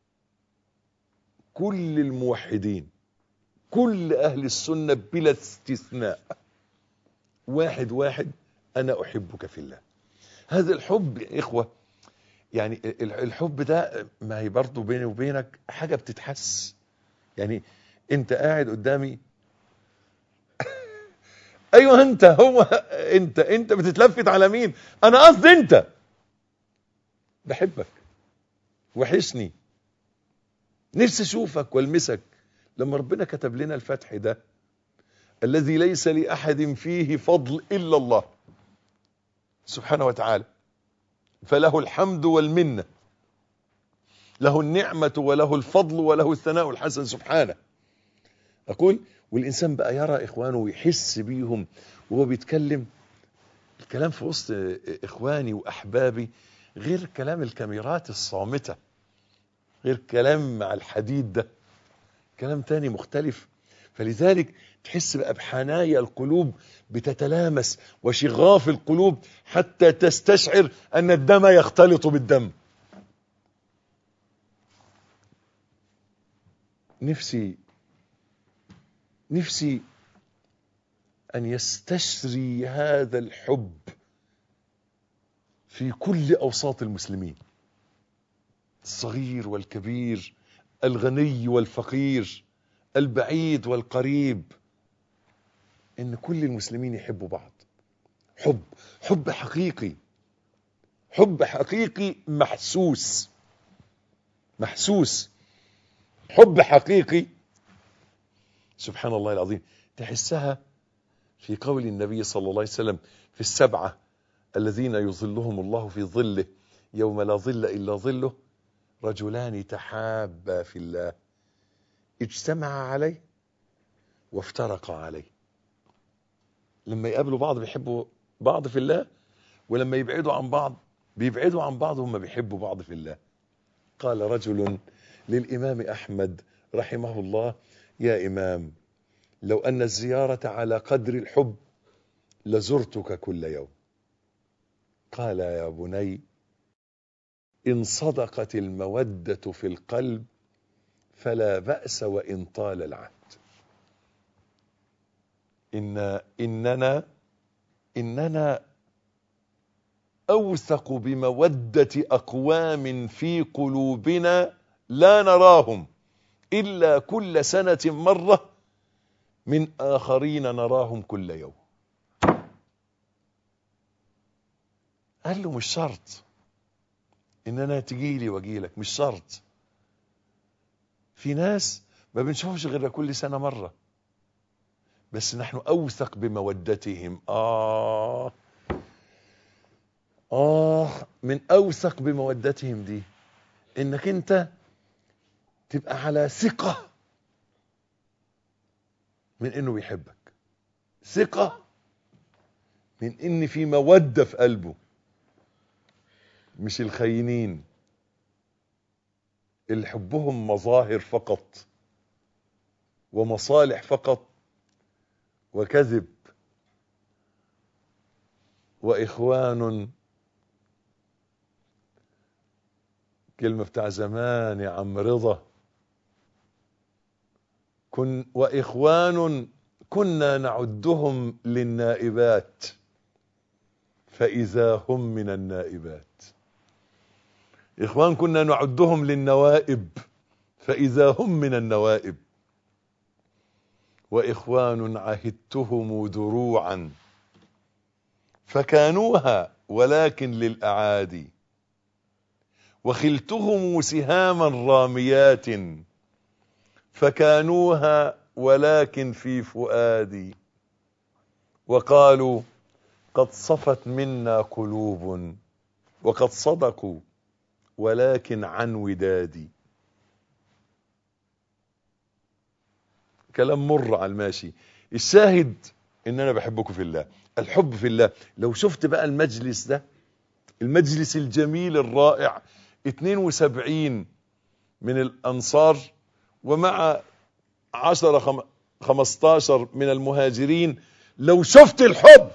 كل الموحدين كل اهل السنه بلا استثناء واحد واحد انا احبك في الله هذا الحب يا اخوه يعني الحب ده ما هي برضه بيني وبينك حاجه بتتحس يعني انت قاعد قدامي ايوه انت هو انت انت بتتلفت على مين انا قصدي انت بحبك وحشني نفسي اشوفك والمسك لما ربنا كتب لنا الفتح ده الذي ليس لاحد فيه فضل الا الله سبحانه وتعالى فله الحمد والمنه له النعمه وله الفضل وله الثناء الحسن سبحانه اقول والانسان بقى يرى اخوانه ويحس بيهم وهو بيتكلم الكلام في وسط اخواني واحبابي غير كلام الكاميرات الصامته غير كلام مع الحديد ده كلام تاني مختلف فلذلك تحس بقى بحنايا القلوب بتتلامس وشغاف القلوب حتى تستشعر ان الدم يختلط بالدم نفسي نفسي أن يستشري هذا الحب في كل أوساط المسلمين الصغير والكبير الغني والفقير البعيد والقريب ان كل المسلمين يحبوا بعض حب حب حقيقي حب حقيقي محسوس محسوس حب حقيقي سبحان الله العظيم تحسها في قول النبي صلى الله عليه وسلم في السبعة الذين يظلهم الله في ظله يوم لا ظل إلا ظله رجلان تحابا في الله اجتمعا عليه وافترقا عليه لما يقابلوا بعض بيحبوا بعض في الله ولما يبعدوا عن بعض بيبعدوا عن بعض هم بيحبوا بعض في الله قال رجل للإمام أحمد رحمه الله يا إمام لو أن الزيارة على قدر الحب لزرتك كل يوم قال يا بني إن صدقت المودة في القلب فلا بأس وإن طال العهد إن إننا إننا أوثق بمودة أقوام في قلوبنا لا نراهم إلا كل سنة مرة من آخرين نراهم كل يوم قال له مش شرط ان انا تجيلي واجيلك مش شرط في ناس ما بنشوفش غير كل سنة مرة بس نحن اوثق بمودتهم اه اه من اوثق بمودتهم دي انك انت تبقى على ثقة من انه بيحبك ثقة من ان في مودة في قلبه مش الخاينين اللي حبهم مظاهر فقط ومصالح فقط وكذب واخوان كلمة بتاع زمان يا عم رضا كن واخوان كنا نعدهم للنائبات فاذا هم من النائبات إخوان كنا نعدهم للنوائب فإذا هم من النوائب وإخوان عهدتهم دروعا فكانوها ولكن للأعادي وخلتهم سهاما راميات فكانوها ولكن في فؤادي وقالوا قد صفت منا قلوب وقد صدقوا ولكن عن ودادي كلام مر على الماشي الشاهد ان انا بحبكم في الله الحب في الله لو شفت بقى المجلس ده المجلس الجميل الرائع 72 من الانصار ومع 10 15 من المهاجرين لو شفت الحب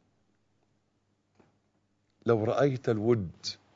لو رأيت الود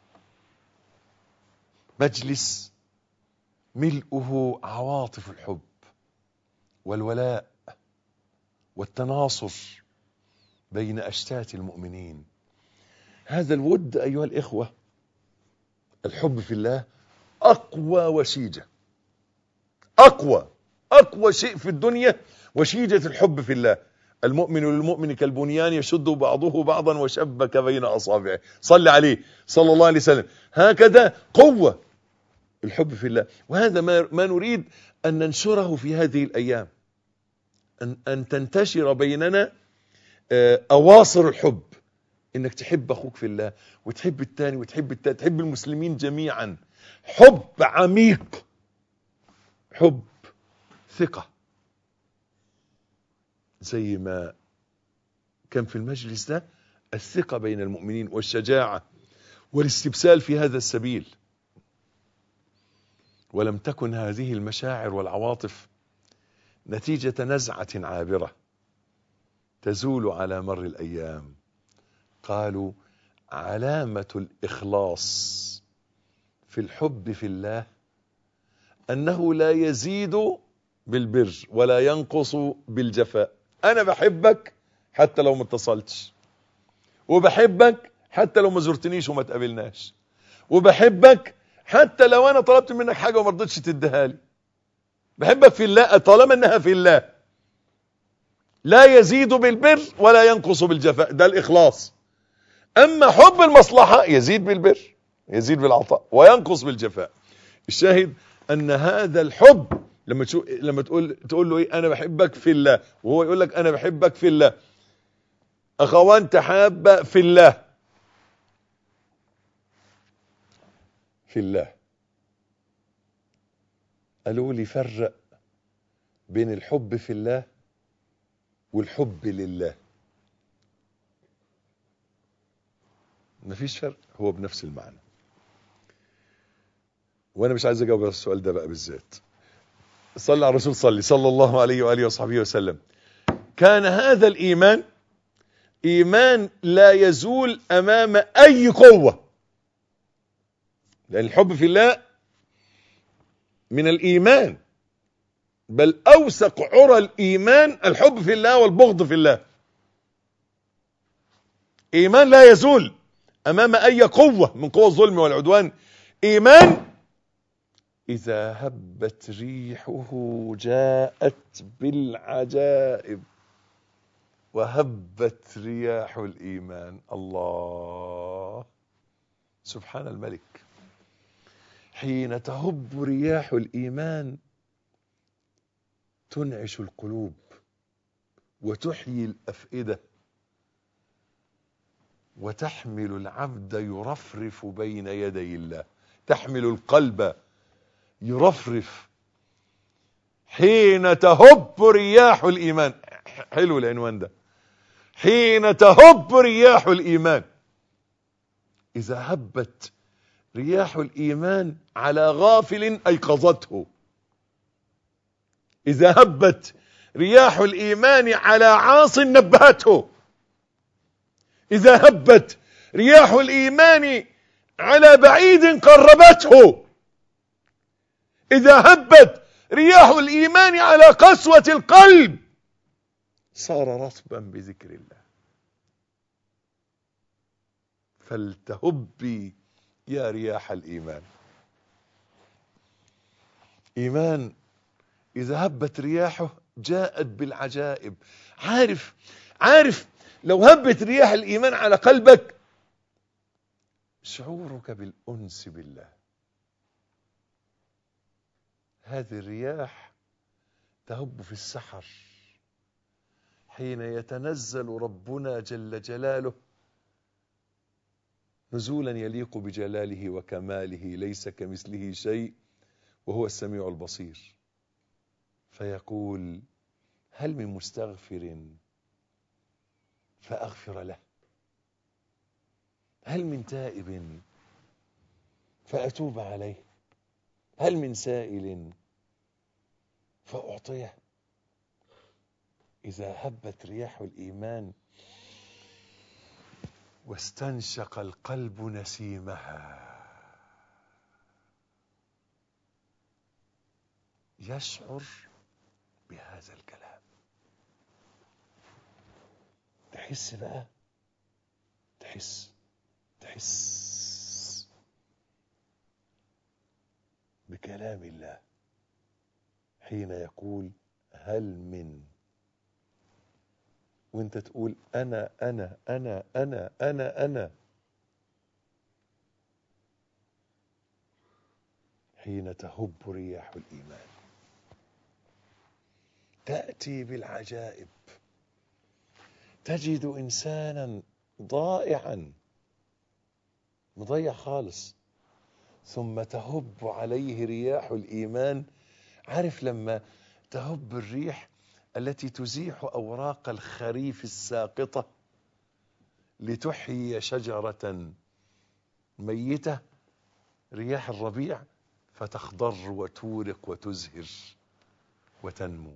مجلس ملؤه عواطف الحب والولاء والتناصر بين أشتات المؤمنين هذا الود أيها الإخوة الحب في الله أقوى وشيجة أقوى أقوى شيء في الدنيا وشيجة الحب في الله المؤمن للمؤمن كالبنيان يشد بعضه بعضا وشبك بين أصابعه صل عليه صلى الله عليه وسلم هكذا قوة الحب في الله وهذا ما, ما نريد أن ننشره في هذه الأيام أن, أن تنتشر بيننا أواصر الحب إنك تحب أخوك في الله وتحب الثاني وتحب الثالث تحب المسلمين جميعا حب عميق حب ثقة زي ما كان في المجلس ده الثقة بين المؤمنين والشجاعة والاستبسال في هذا السبيل ولم تكن هذه المشاعر والعواطف نتيجة نزعة عابرة تزول على مر الأيام قالوا علامة الإخلاص في الحب في الله أنه لا يزيد بالبر ولا ينقص بالجفاء انا بحبك حتى لو ما اتصلتش وبحبك حتى لو ما زرتنيش وما تقابلناش وبحبك حتى لو انا طلبت منك حاجه وما رضيتش تديها لي بحبك في الله طالما انها في الله لا يزيد بالبر ولا ينقص بالجفاء ده الاخلاص اما حب المصلحه يزيد بالبر يزيد بالعطاء وينقص بالجفاء الشاهد ان هذا الحب لما تشوف لما تقول تقول له ايه انا بحبك في الله وهو يقول لك انا بحبك في الله اخوان تحابا في الله في الله قالوا لي فرق بين الحب في الله والحب لله مفيش فرق هو بنفس المعنى وانا مش عايز اجاوب على السؤال ده بقى بالذات صلى على الرسول صلي صلى الله عليه واله وصحبه وسلم كان هذا الايمان ايمان لا يزول امام اي قوه لان الحب في الله من الايمان بل اوثق عرى الايمان الحب في الله والبغض في الله ايمان لا يزول امام اي قوه من قوى الظلم والعدوان ايمان اذا هبت ريحه جاءت بالعجائب وهبت رياح الايمان الله سبحان الملك حين تهب رياح الايمان تنعش القلوب وتحيي الافئده وتحمل العبد يرفرف بين يدي الله تحمل القلب يرفرف حين تهب رياح الايمان حلو العنوان ده حين تهب رياح الايمان اذا هبت رياح الايمان على غافل ايقظته اذا هبت رياح الايمان على عاص نبهته اذا هبت رياح الايمان على بعيد قربته اذا هبت رياح الايمان على قسوه القلب صار رطبا بذكر الله فلتهبي يا رياح الايمان ايمان اذا هبت رياحه جاءت بالعجائب عارف عارف لو هبت رياح الايمان على قلبك شعورك بالانس بالله هذه الرياح تهب في السحر حين يتنزل ربنا جل جلاله نزولا يليق بجلاله وكماله ليس كمثله شيء وهو السميع البصير فيقول هل من مستغفر فأغفر له هل من تائب فأتوب عليه هل من سائل فأعطيه إذا هبت رياح الإيمان واستنشق القلب نسيمها يشعر بهذا الكلام تحس بقى تحس تحس بكلام الله حين يقول هل من وانت تقول انا انا انا انا انا انا حين تهب رياح الايمان تاتي بالعجائب تجد انسانا ضائعا مضيع خالص ثم تهب عليه رياح الايمان عارف لما تهب الريح التي تزيح اوراق الخريف الساقطه لتحيي شجره ميته رياح الربيع فتخضر وتورق وتزهر وتنمو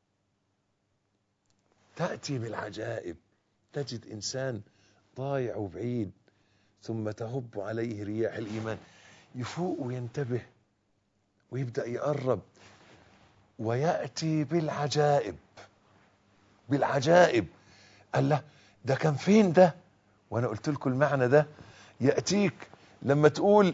تاتي بالعجائب تجد انسان ضايع وبعيد ثم تهب عليه رياح الايمان يفوق وينتبه ويبدا يقرب ويأتي بالعجائب بالعجائب قال له ده كان فين ده وانا قلت لكم المعنى ده يأتيك لما تقول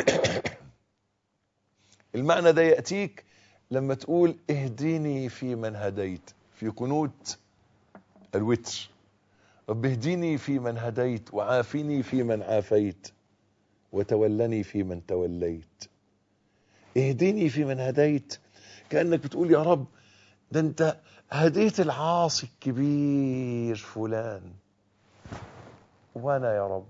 المعنى ده يأتيك لما تقول اهديني في من هديت في قنوت الوتر رب اهديني في من هديت وعافني في من عافيت وتولني في من توليت اهدني في من هديت كأنك بتقول يا رب ده انت هديت العاصي الكبير فلان وانا يا رب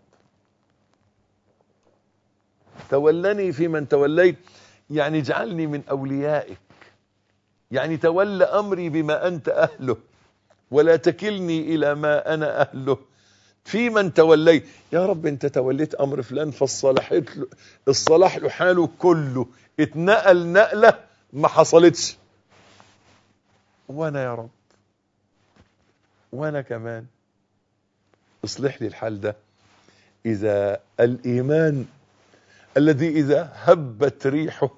تولني في من توليت يعني اجعلني من اوليائك يعني تول امري بما انت اهله ولا تكلني الى ما انا اهله في من توليت يا رب انت توليت امر فلان فالصلاح له الصلاح له حاله كله اتنقل نقله ما حصلتش وانا يا رب وانا كمان اصلح لي الحال ده اذا الايمان الذي اذا هبت ريحه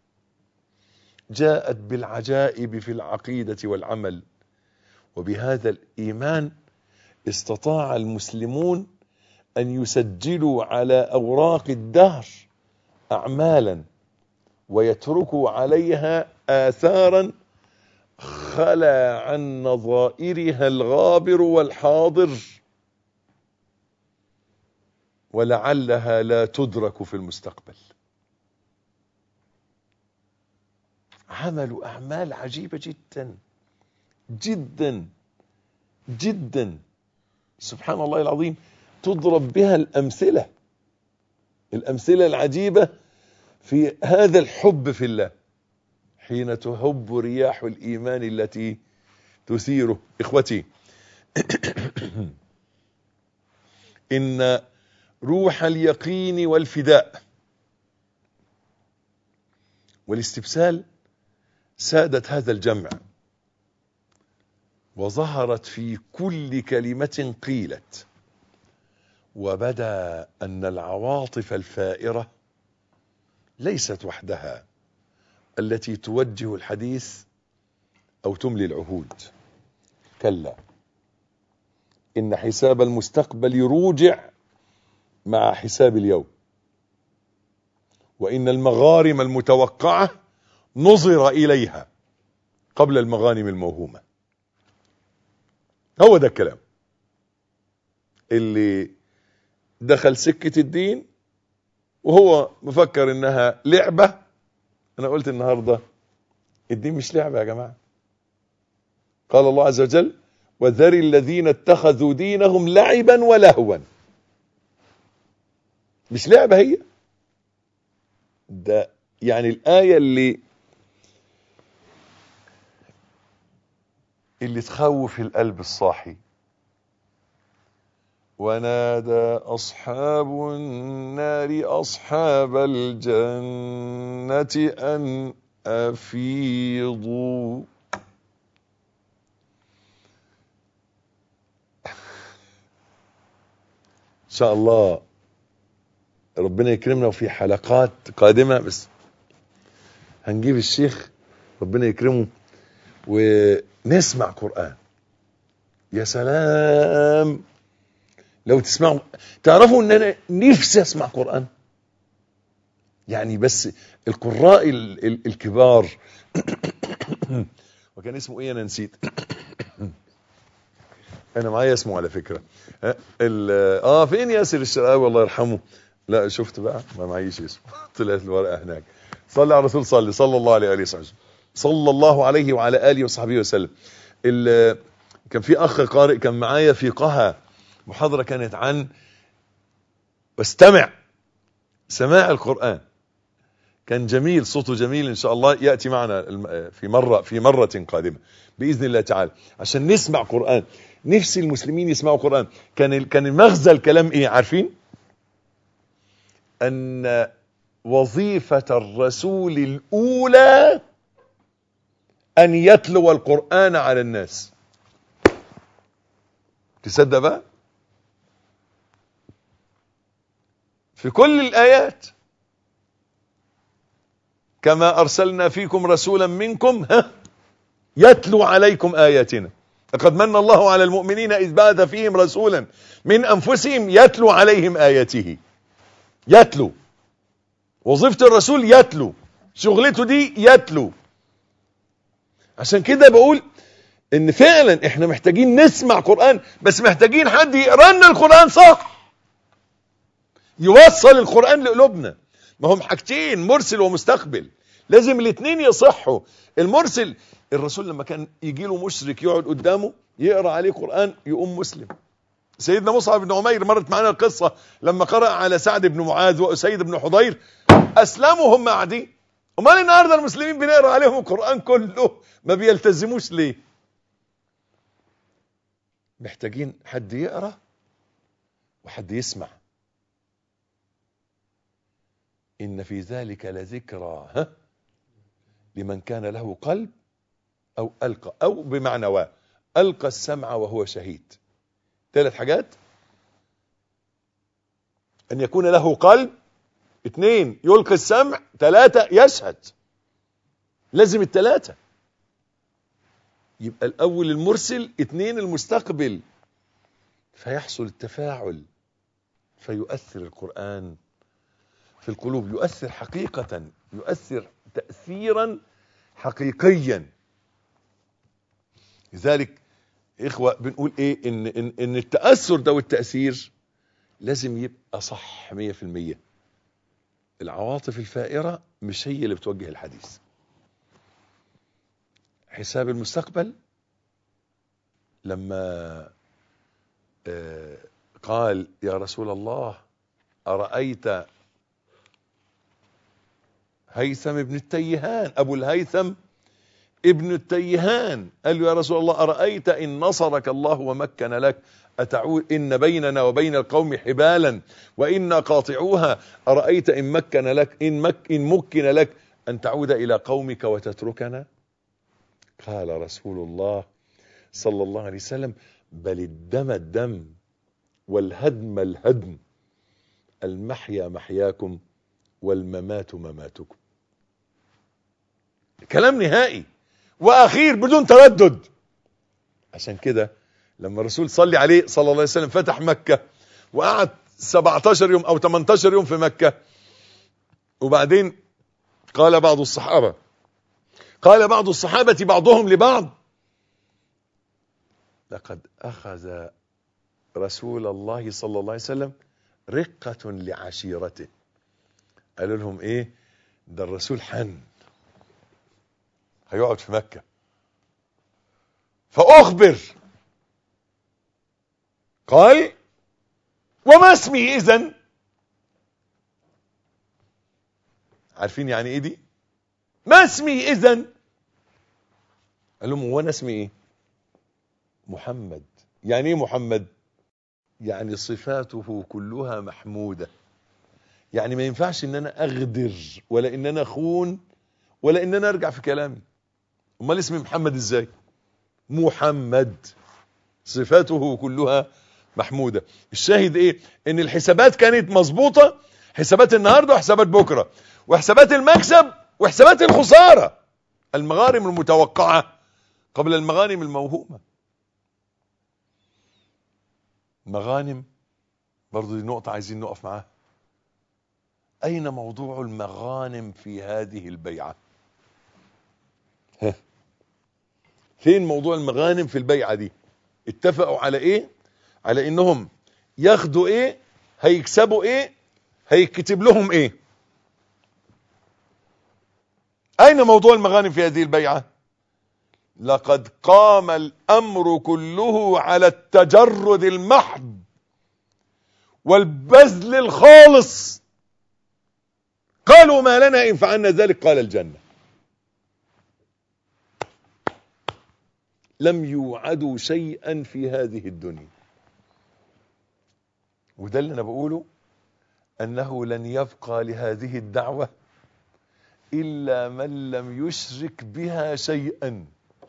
جاءت بالعجائب في العقيده والعمل وبهذا الايمان استطاع المسلمون ان يسجلوا على اوراق الدهر اعمالا ويتركوا عليها اثارا خلا عن نظائرها الغابر والحاضر ولعلها لا تدرك في المستقبل عملوا اعمال عجيبه جدا جدا جدا سبحان الله العظيم تضرب بها الامثله الامثله العجيبه في هذا الحب في الله حين تهب رياح الايمان التي تثيره اخوتي ان روح اليقين والفداء والاستبسال سادت هذا الجمع وظهرت في كل كلمة قيلت وبدا أن العواطف الفائرة ليست وحدها التي توجه الحديث أو تملي العهود كلا إن حساب المستقبل يروجع مع حساب اليوم وإن المغارم المتوقعة نظر إليها قبل المغانم الموهومة هو ده الكلام اللي دخل سكة الدين وهو مفكر انها لعبة انا قلت النهاردة الدين مش لعبة يا جماعة قال الله عز وجل وذر الذين اتخذوا دينهم لعبا ولهوا مش لعبة هي ده يعني الآية اللي اللي تخوف القلب الصاحي ونادى أصحاب النار أصحاب الجنة أن أفيضوا إن شاء الله ربنا يكرمنا وفي حلقات قادمة بس هنجيب الشيخ ربنا يكرمه ونسمع قرآن يا سلام لو تسمعوا تعرفوا ان انا نفسي اسمع قرآن يعني بس القراء ال ال الكبار وكان اسمه ايه انا نسيت انا معايا اسمه على فكرة اه فين ياسر الشرقاوي الله يرحمه لا شفت بقى ما معيش اسمه طلعت الورقة هناك صلى على الرسول صلى صلى الله عليه وآله وصحبه صلى الله عليه وعلى آله وصحبه وسلم كان في أخ قارئ كان معايا في قها محاضرة كانت عن واستمع سماع القرآن كان جميل صوته جميل إن شاء الله يأتي معنا في مرة في مرة قادمة بإذن الله تعالى عشان نسمع قرآن نفسي المسلمين يسمعوا قرآن كان كان المغزى الكلام إيه عارفين أن وظيفة الرسول الأولى أن يتلو القرآن على الناس تصدق بقى في كل الآيات كما أرسلنا فيكم رسولا منكم ها يتلو عليكم آياتنا لقد من الله على المؤمنين إذ بعث فيهم رسولا من أنفسهم يتلو عليهم آياته يتلو وظيفة الرسول يتلو شغلته دي يتلو عشان كده بقول ان فعلا احنا محتاجين نسمع قرآن بس محتاجين حد يقرا لنا القرآن صح يوصل القرآن لقلوبنا ما هم حاجتين مرسل ومستقبل لازم الاثنين يصحوا المرسل الرسول لما كان يجي له مشرك يقعد قدامه يقرا عليه قرآن يقوم مسلم سيدنا مصعب بن عمير مرت معانا القصة لما قرأ على سعد بن معاذ وأسيد بن حضير أسلموا هم قاعدين امال النهارده المسلمين بنقرا عليهم القرآن كله ما بيلتزموش ليه محتاجين حد يقرا وحد يسمع إن في ذلك لذكرى ها لمن كان له قلب أو ألقى أو بمعنى و ألقى السمع وهو شهيد ثلاث حاجات أن يكون له قلب اثنين يلقي السمع ثلاثة يشهد لازم الثلاثة يبقى الأول المرسل اثنين المستقبل فيحصل التفاعل فيؤثر القرآن في القلوب يؤثر حقيقة يؤثر تأثيرا حقيقيا لذلك إخوة بنقول إيه إن, إن, إن التأثر ده والتأثير لازم يبقى صح مية في المية العواطف الفائرة مش هي اللي بتوجه الحديث حساب المستقبل لما آه قال يا رسول الله أرأيت هيثم ابن التيهان أبو الهيثم ابن التيهان قال له يا رسول الله أرأيت إن نصرك الله ومكن لك أتعود إن بيننا وبين القوم حبالا وإنا قاطعوها أرأيت إن مكن لك إن, مك إن مكن لك أن تعود إلى قومك وتتركنا قال رسول الله صلى الله عليه وسلم بل الدم الدم والهدم الهدم المحيا محياكم والممات مماتكم كلام نهائي واخير بدون تردد عشان كده لما الرسول صلي عليه صلى الله عليه وسلم فتح مكة وقعد 17 يوم او 18 يوم في مكة وبعدين قال بعض الصحابة قال بعض الصحابة بعضهم لبعض لقد اخذ رسول الله صلى الله عليه وسلم رقة لعشيرته قالوا لهم ايه ده الرسول حن هيقعد في مكة فأخبر قال وما اسمي إذن عارفين يعني ايه دي ما اسمي إذن قال لهم وانا اسمي ايه محمد يعني ايه محمد يعني صفاته كلها محمودة يعني ما ينفعش ان انا اغدر ولا ان انا اخون ولا ان انا ارجع في كلامي امال اسمي محمد ازاي محمد صفاته كلها محمودة الشاهد ايه ان الحسابات كانت مظبوطة حسابات النهاردة وحسابات بكرة وحسابات المكسب وحسابات الخسارة المغارم المتوقعة قبل المغانم الموهومة مغانم برضو دي نقطة عايزين نقف معاها أين موضوع المغانم في هذه البيعة ها فين موضوع المغانم في البيعة دي اتفقوا على ايه على انهم ياخدوا ايه هيكسبوا ايه هيكتب لهم ايه اين موضوع المغانم في هذه البيعة لقد قام الامر كله على التجرد المحض والبذل الخالص قالوا ما لنا ان فعلنا ذلك قال الجنة لم يوعدوا شيئا في هذه الدنيا وده اللي انا بقوله انه لن يبقى لهذه الدعوة الا من لم يشرك بها شيئا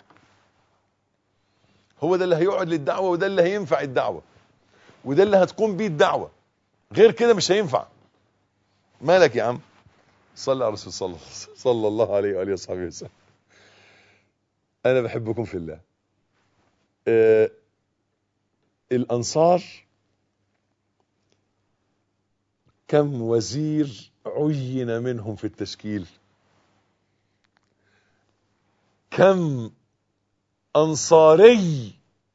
هو ده اللي هيقعد للدعوة وده اللي هينفع الدعوة وده اللي هتقوم بيه الدعوة غير كده مش هينفع مالك يا عم صلى على رسول صلى, صلى الله عليه وآله وصحبه وسلم انا بحبكم في الله آه الانصار كم وزير عين منهم في التشكيل كم انصاري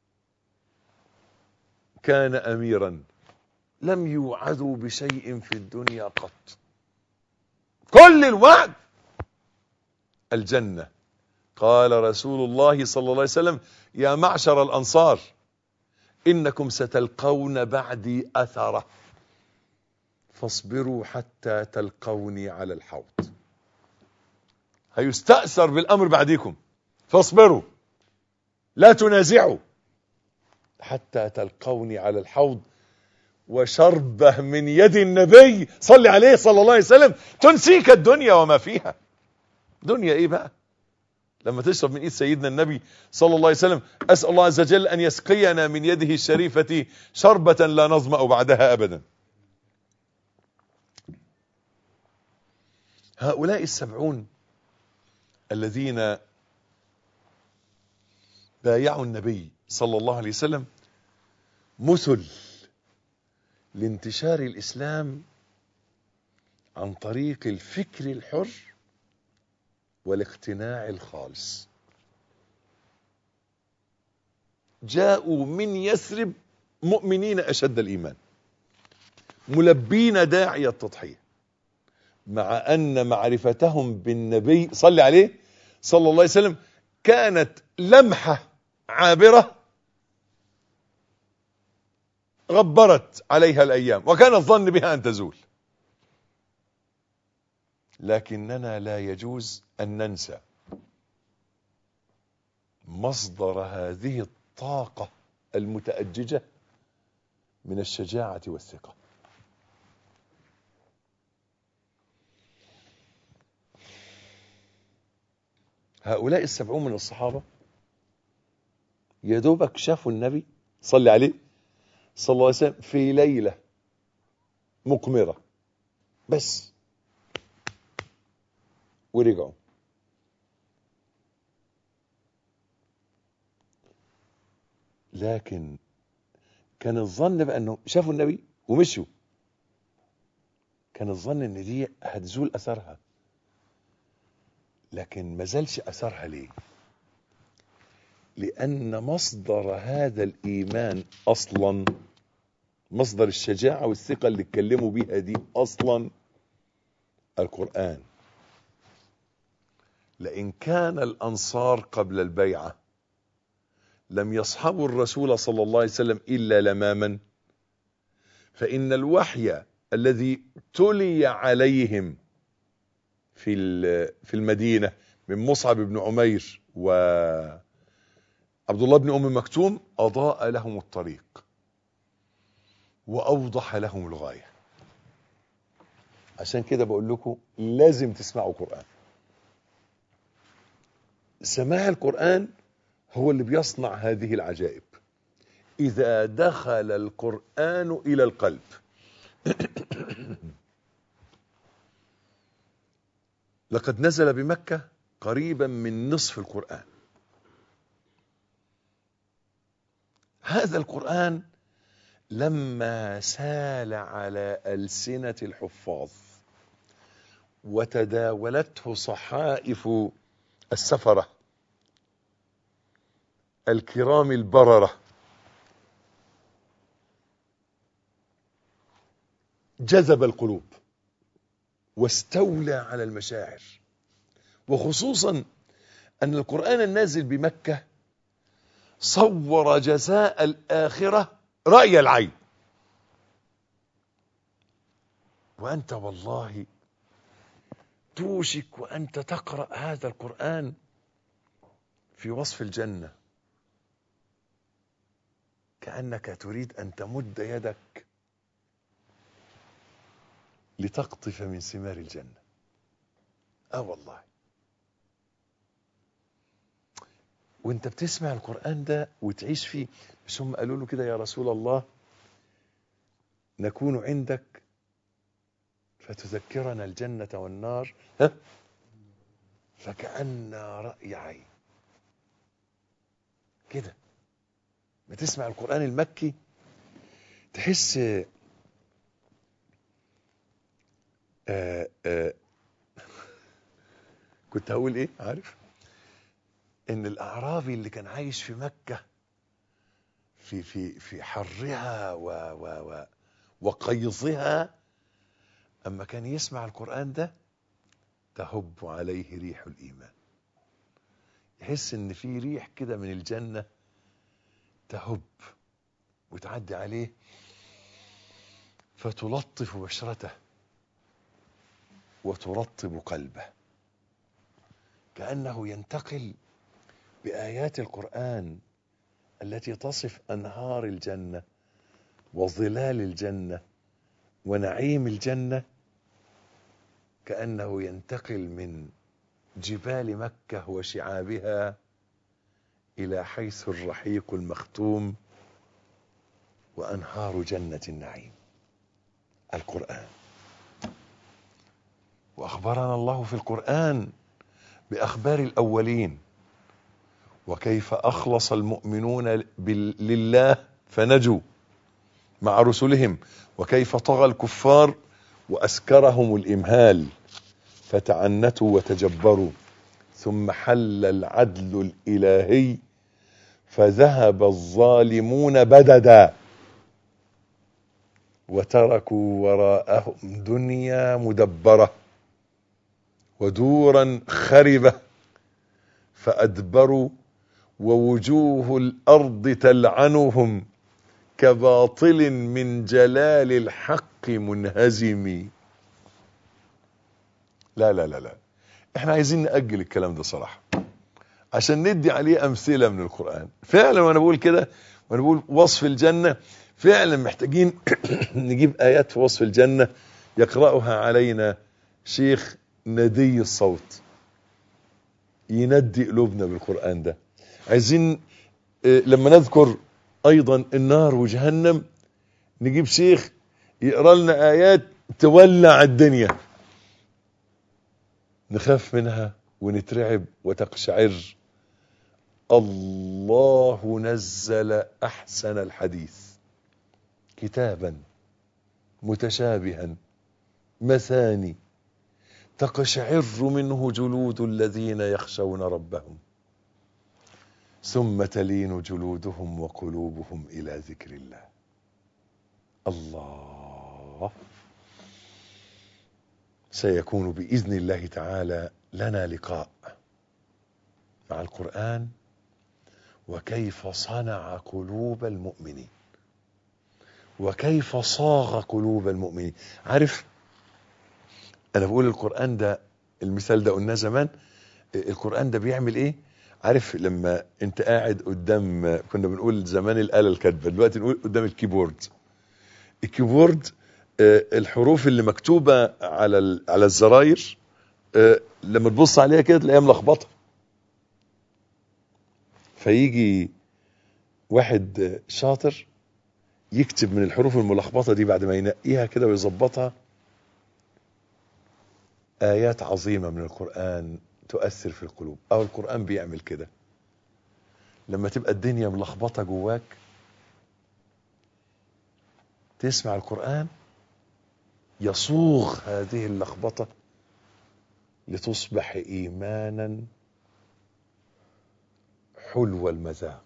كان اميرا لم يوعدوا بشيء في الدنيا قط كل الوعد الجنه قال رسول الله صلى الله عليه وسلم يا معشر الانصار انكم ستلقون بعدي اثره فاصبروا حتى تلقوني على الحوض هيستأثر بالامر بعديكم فاصبروا لا تنازعوا حتى تلقوني على الحوض وشربه من يد النبي صلى عليه صلى الله عليه وسلم تنسيك الدنيا وما فيها دنيا ايه بقى لما تشرب من ايد سيدنا النبي صلى الله عليه وسلم اسال الله عز وجل ان يسقينا من يده الشريفه شربه لا نظما بعدها ابدا هؤلاء السبعون الذين بايعوا النبي صلى الله عليه وسلم مثل لانتشار الاسلام عن طريق الفكر الحر والاقتناع الخالص جاءوا من يثرب مؤمنين اشد الايمان ملبين داعي التضحيه مع ان معرفتهم بالنبي صلى عليه صلى الله عليه وسلم كانت لمحه عابره غبرت عليها الايام وكان الظن بها ان تزول لكننا لا يجوز ان ننسى مصدر هذه الطاقه المتاججه من الشجاعه والثقه هؤلاء السبعون من الصحابه يا دوبك شافوا النبي صلى عليه صلى الله عليه وسلم في ليله مقمره بس ورجعوا لكن كان الظن بقى انه شافوا النبي ومشوا كان الظن ان دي هتزول اثرها لكن ما زالش اثرها ليه لان مصدر هذا الايمان اصلا مصدر الشجاعه والثقه اللي اتكلموا بيها دي اصلا القران لئن كان الانصار قبل البيعه لم يصحبوا الرسول صلى الله عليه وسلم الا لماما فان الوحي الذي تلي عليهم في في المدينه من مصعب بن عمير و عبد الله بن ام مكتوم اضاء لهم الطريق واوضح لهم الغايه عشان كده بقول لكم لازم تسمعوا قران سماع القرآن هو اللي بيصنع هذه العجائب إذا دخل القرآن إلى القلب لقد نزل بمكة قريبا من نصف القرآن هذا القرآن لما سال على ألسنة الحفاظ وتداولته صحائف السفرة الكرام البررة جذب القلوب واستولى على المشاعر وخصوصا أن القرآن النازل بمكة صور جزاء الآخرة رأي العين وأنت والله توشك وأنت تقرأ هذا القرآن في وصف الجنة كأنك تريد أن تمد يدك لتقطف من ثمار الجنة آه والله وانت بتسمع القرآن ده وتعيش فيه مش هم قالوا له كده يا رسول الله نكون عندك فتذكرنا الجنة والنار ها فكأن رأي عين كده ما تسمع القرآن المكي تحس آه آه كنت هقول ايه عارف ان الاعرابي اللي كان عايش في مكة في في في حرها و و و وقيظها اما كان يسمع القرآن ده تهب عليه ريح الايمان يحس ان في ريح كده من الجنة تهب وتعدي عليه فتلطف بشرته وترطب قلبه كأنه ينتقل بآيات القرآن التي تصف أنهار الجنة وظلال الجنة ونعيم الجنة كأنه ينتقل من جبال مكة وشعابها إلى حيث الرحيق المختوم وأنهار جنة النعيم القرآن وأخبرنا الله في القرآن بأخبار الأولين وكيف أخلص المؤمنون بال- لله فنجوا مع رسلهم وكيف طغى الكفار وأسكرهم الإمهال فتعنتوا وتجبروا ثم حل العدل الإلهي فذهب الظالمون بددا وتركوا وراءهم دنيا مدبرة ودورا خربة فأدبروا ووجوه الأرض تلعنهم كباطل من جلال الحق منهزم لا لا لا لا احنا عايزين نأجل الكلام ده صراحة عشان ندي عليه أمثلة من القرآن فعلا وأنا بقول كده وأنا بقول وصف الجنة فعلا محتاجين نجيب آيات في وصف الجنة يقرأها علينا شيخ ندي الصوت يندي قلوبنا بالقرآن ده عايزين آه، لما نذكر أيضا النار وجهنم نجيب شيخ يقرأ لنا آيات تولع الدنيا نخاف منها ونترعب وتقشعر الله نزل أحسن الحديث كتابا متشابها مثاني تقشعر منه جلود الذين يخشون ربهم ثم تلين جلودهم وقلوبهم إلى ذكر الله الله سيكون بإذن الله تعالى لنا لقاء مع القرآن وكيف صنع قلوب المؤمنين وكيف صاغ قلوب المؤمنين عارف انا بقول القرآن ده المثال ده قلناه زمان القرآن ده بيعمل ايه عارف لما انت قاعد قدام كنا بنقول زمان الآلة الكاتبة دلوقتي نقول قدام الكيبورد الكيبورد آه، الحروف اللي مكتوبة على ال- على الزراير آه، لما تبص عليها كده تلاقيها ملخبطة فيجي واحد آه، شاطر يكتب من الحروف الملخبطة دي بعد ما ينقيها كده ويظبطها آيات عظيمة من القرآن تؤثر في القلوب أو القرآن بيعمل كده لما تبقى الدنيا ملخبطة جواك تسمع القرآن يصوغ هذه اللخبطة لتصبح إيمانا حلو المذاق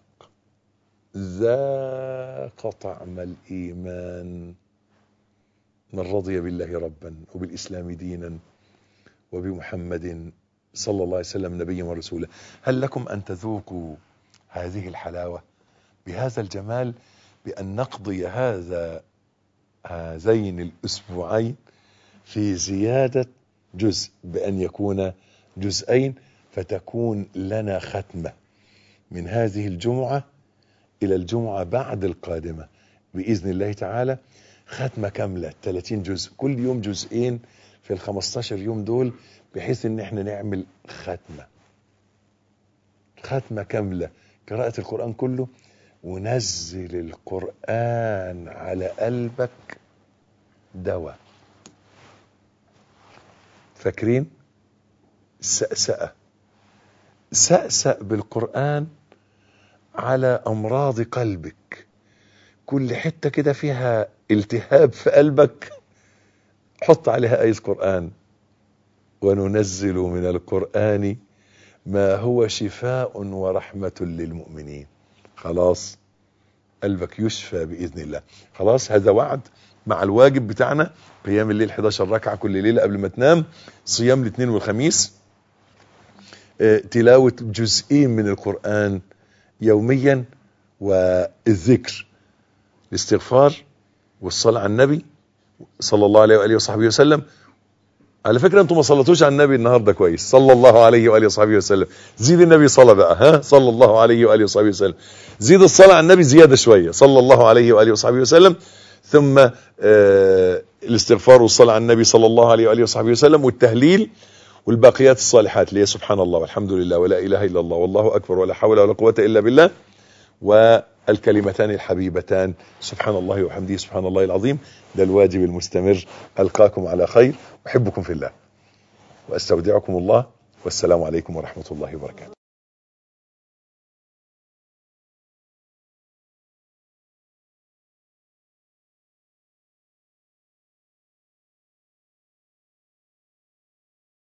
ذاق طعم الإيمان من رضي بالله ربا وبالإسلام دينا وبمحمد صلى الله عليه وسلم نبيا ورسولا هل لكم أن تذوقوا هذه الحلاوة بهذا الجمال بأن نقضي هذا هذين الأسبوعين في زيادة جزء بأن يكون جزئين فتكون لنا ختمة من هذه الجمعة إلى الجمعة بعد القادمة بإذن الله تعالى ختمة كاملة 30 جزء كل يوم جزئين في ال 15 يوم دول بحيث ان احنا نعمل ختمة ختمة كاملة قراءة القرآن كله ونزل القرآن على قلبك دواء فاكرين سأسأة سأسأ بالقرآن على امراض قلبك كل حته كده فيها التهاب في قلبك حط عليها ايه قران وننزل من القران ما هو شفاء ورحمه للمؤمنين خلاص قلبك يشفى باذن الله خلاص هذا وعد مع الواجب بتاعنا قيام الليل 11 ركعه كل ليله قبل ما تنام صيام الاثنين والخميس آه، تلاوه جزئين من القران يوميا والذكر الاستغفار والصلاه على النبي صلى الله عليه واله وصحبه وسلم على فكره انتم ما صليتوش على النبي النهارده كويس صلى الله عليه واله وصحبه وسلم زيد النبي صلاه بقى ها صلى الله عليه واله وصحبه وسلم زيد الصلاه على النبي زياده شويه صلى الله عليه واله وصحبه وسلم ثم آه الاستغفار والصلاه على النبي صلى الله عليه واله وصحبه وسلم والتهليل والباقيات الصالحات اللي هي سبحان الله والحمد لله ولا اله الا الله والله اكبر ولا حول ولا قوه الا بالله والكلمتان الحبيبتان سبحان الله وحمده سبحان الله العظيم ده الواجب المستمر القاكم على خير احبكم في الله واستودعكم الله والسلام عليكم ورحمه الله وبركاته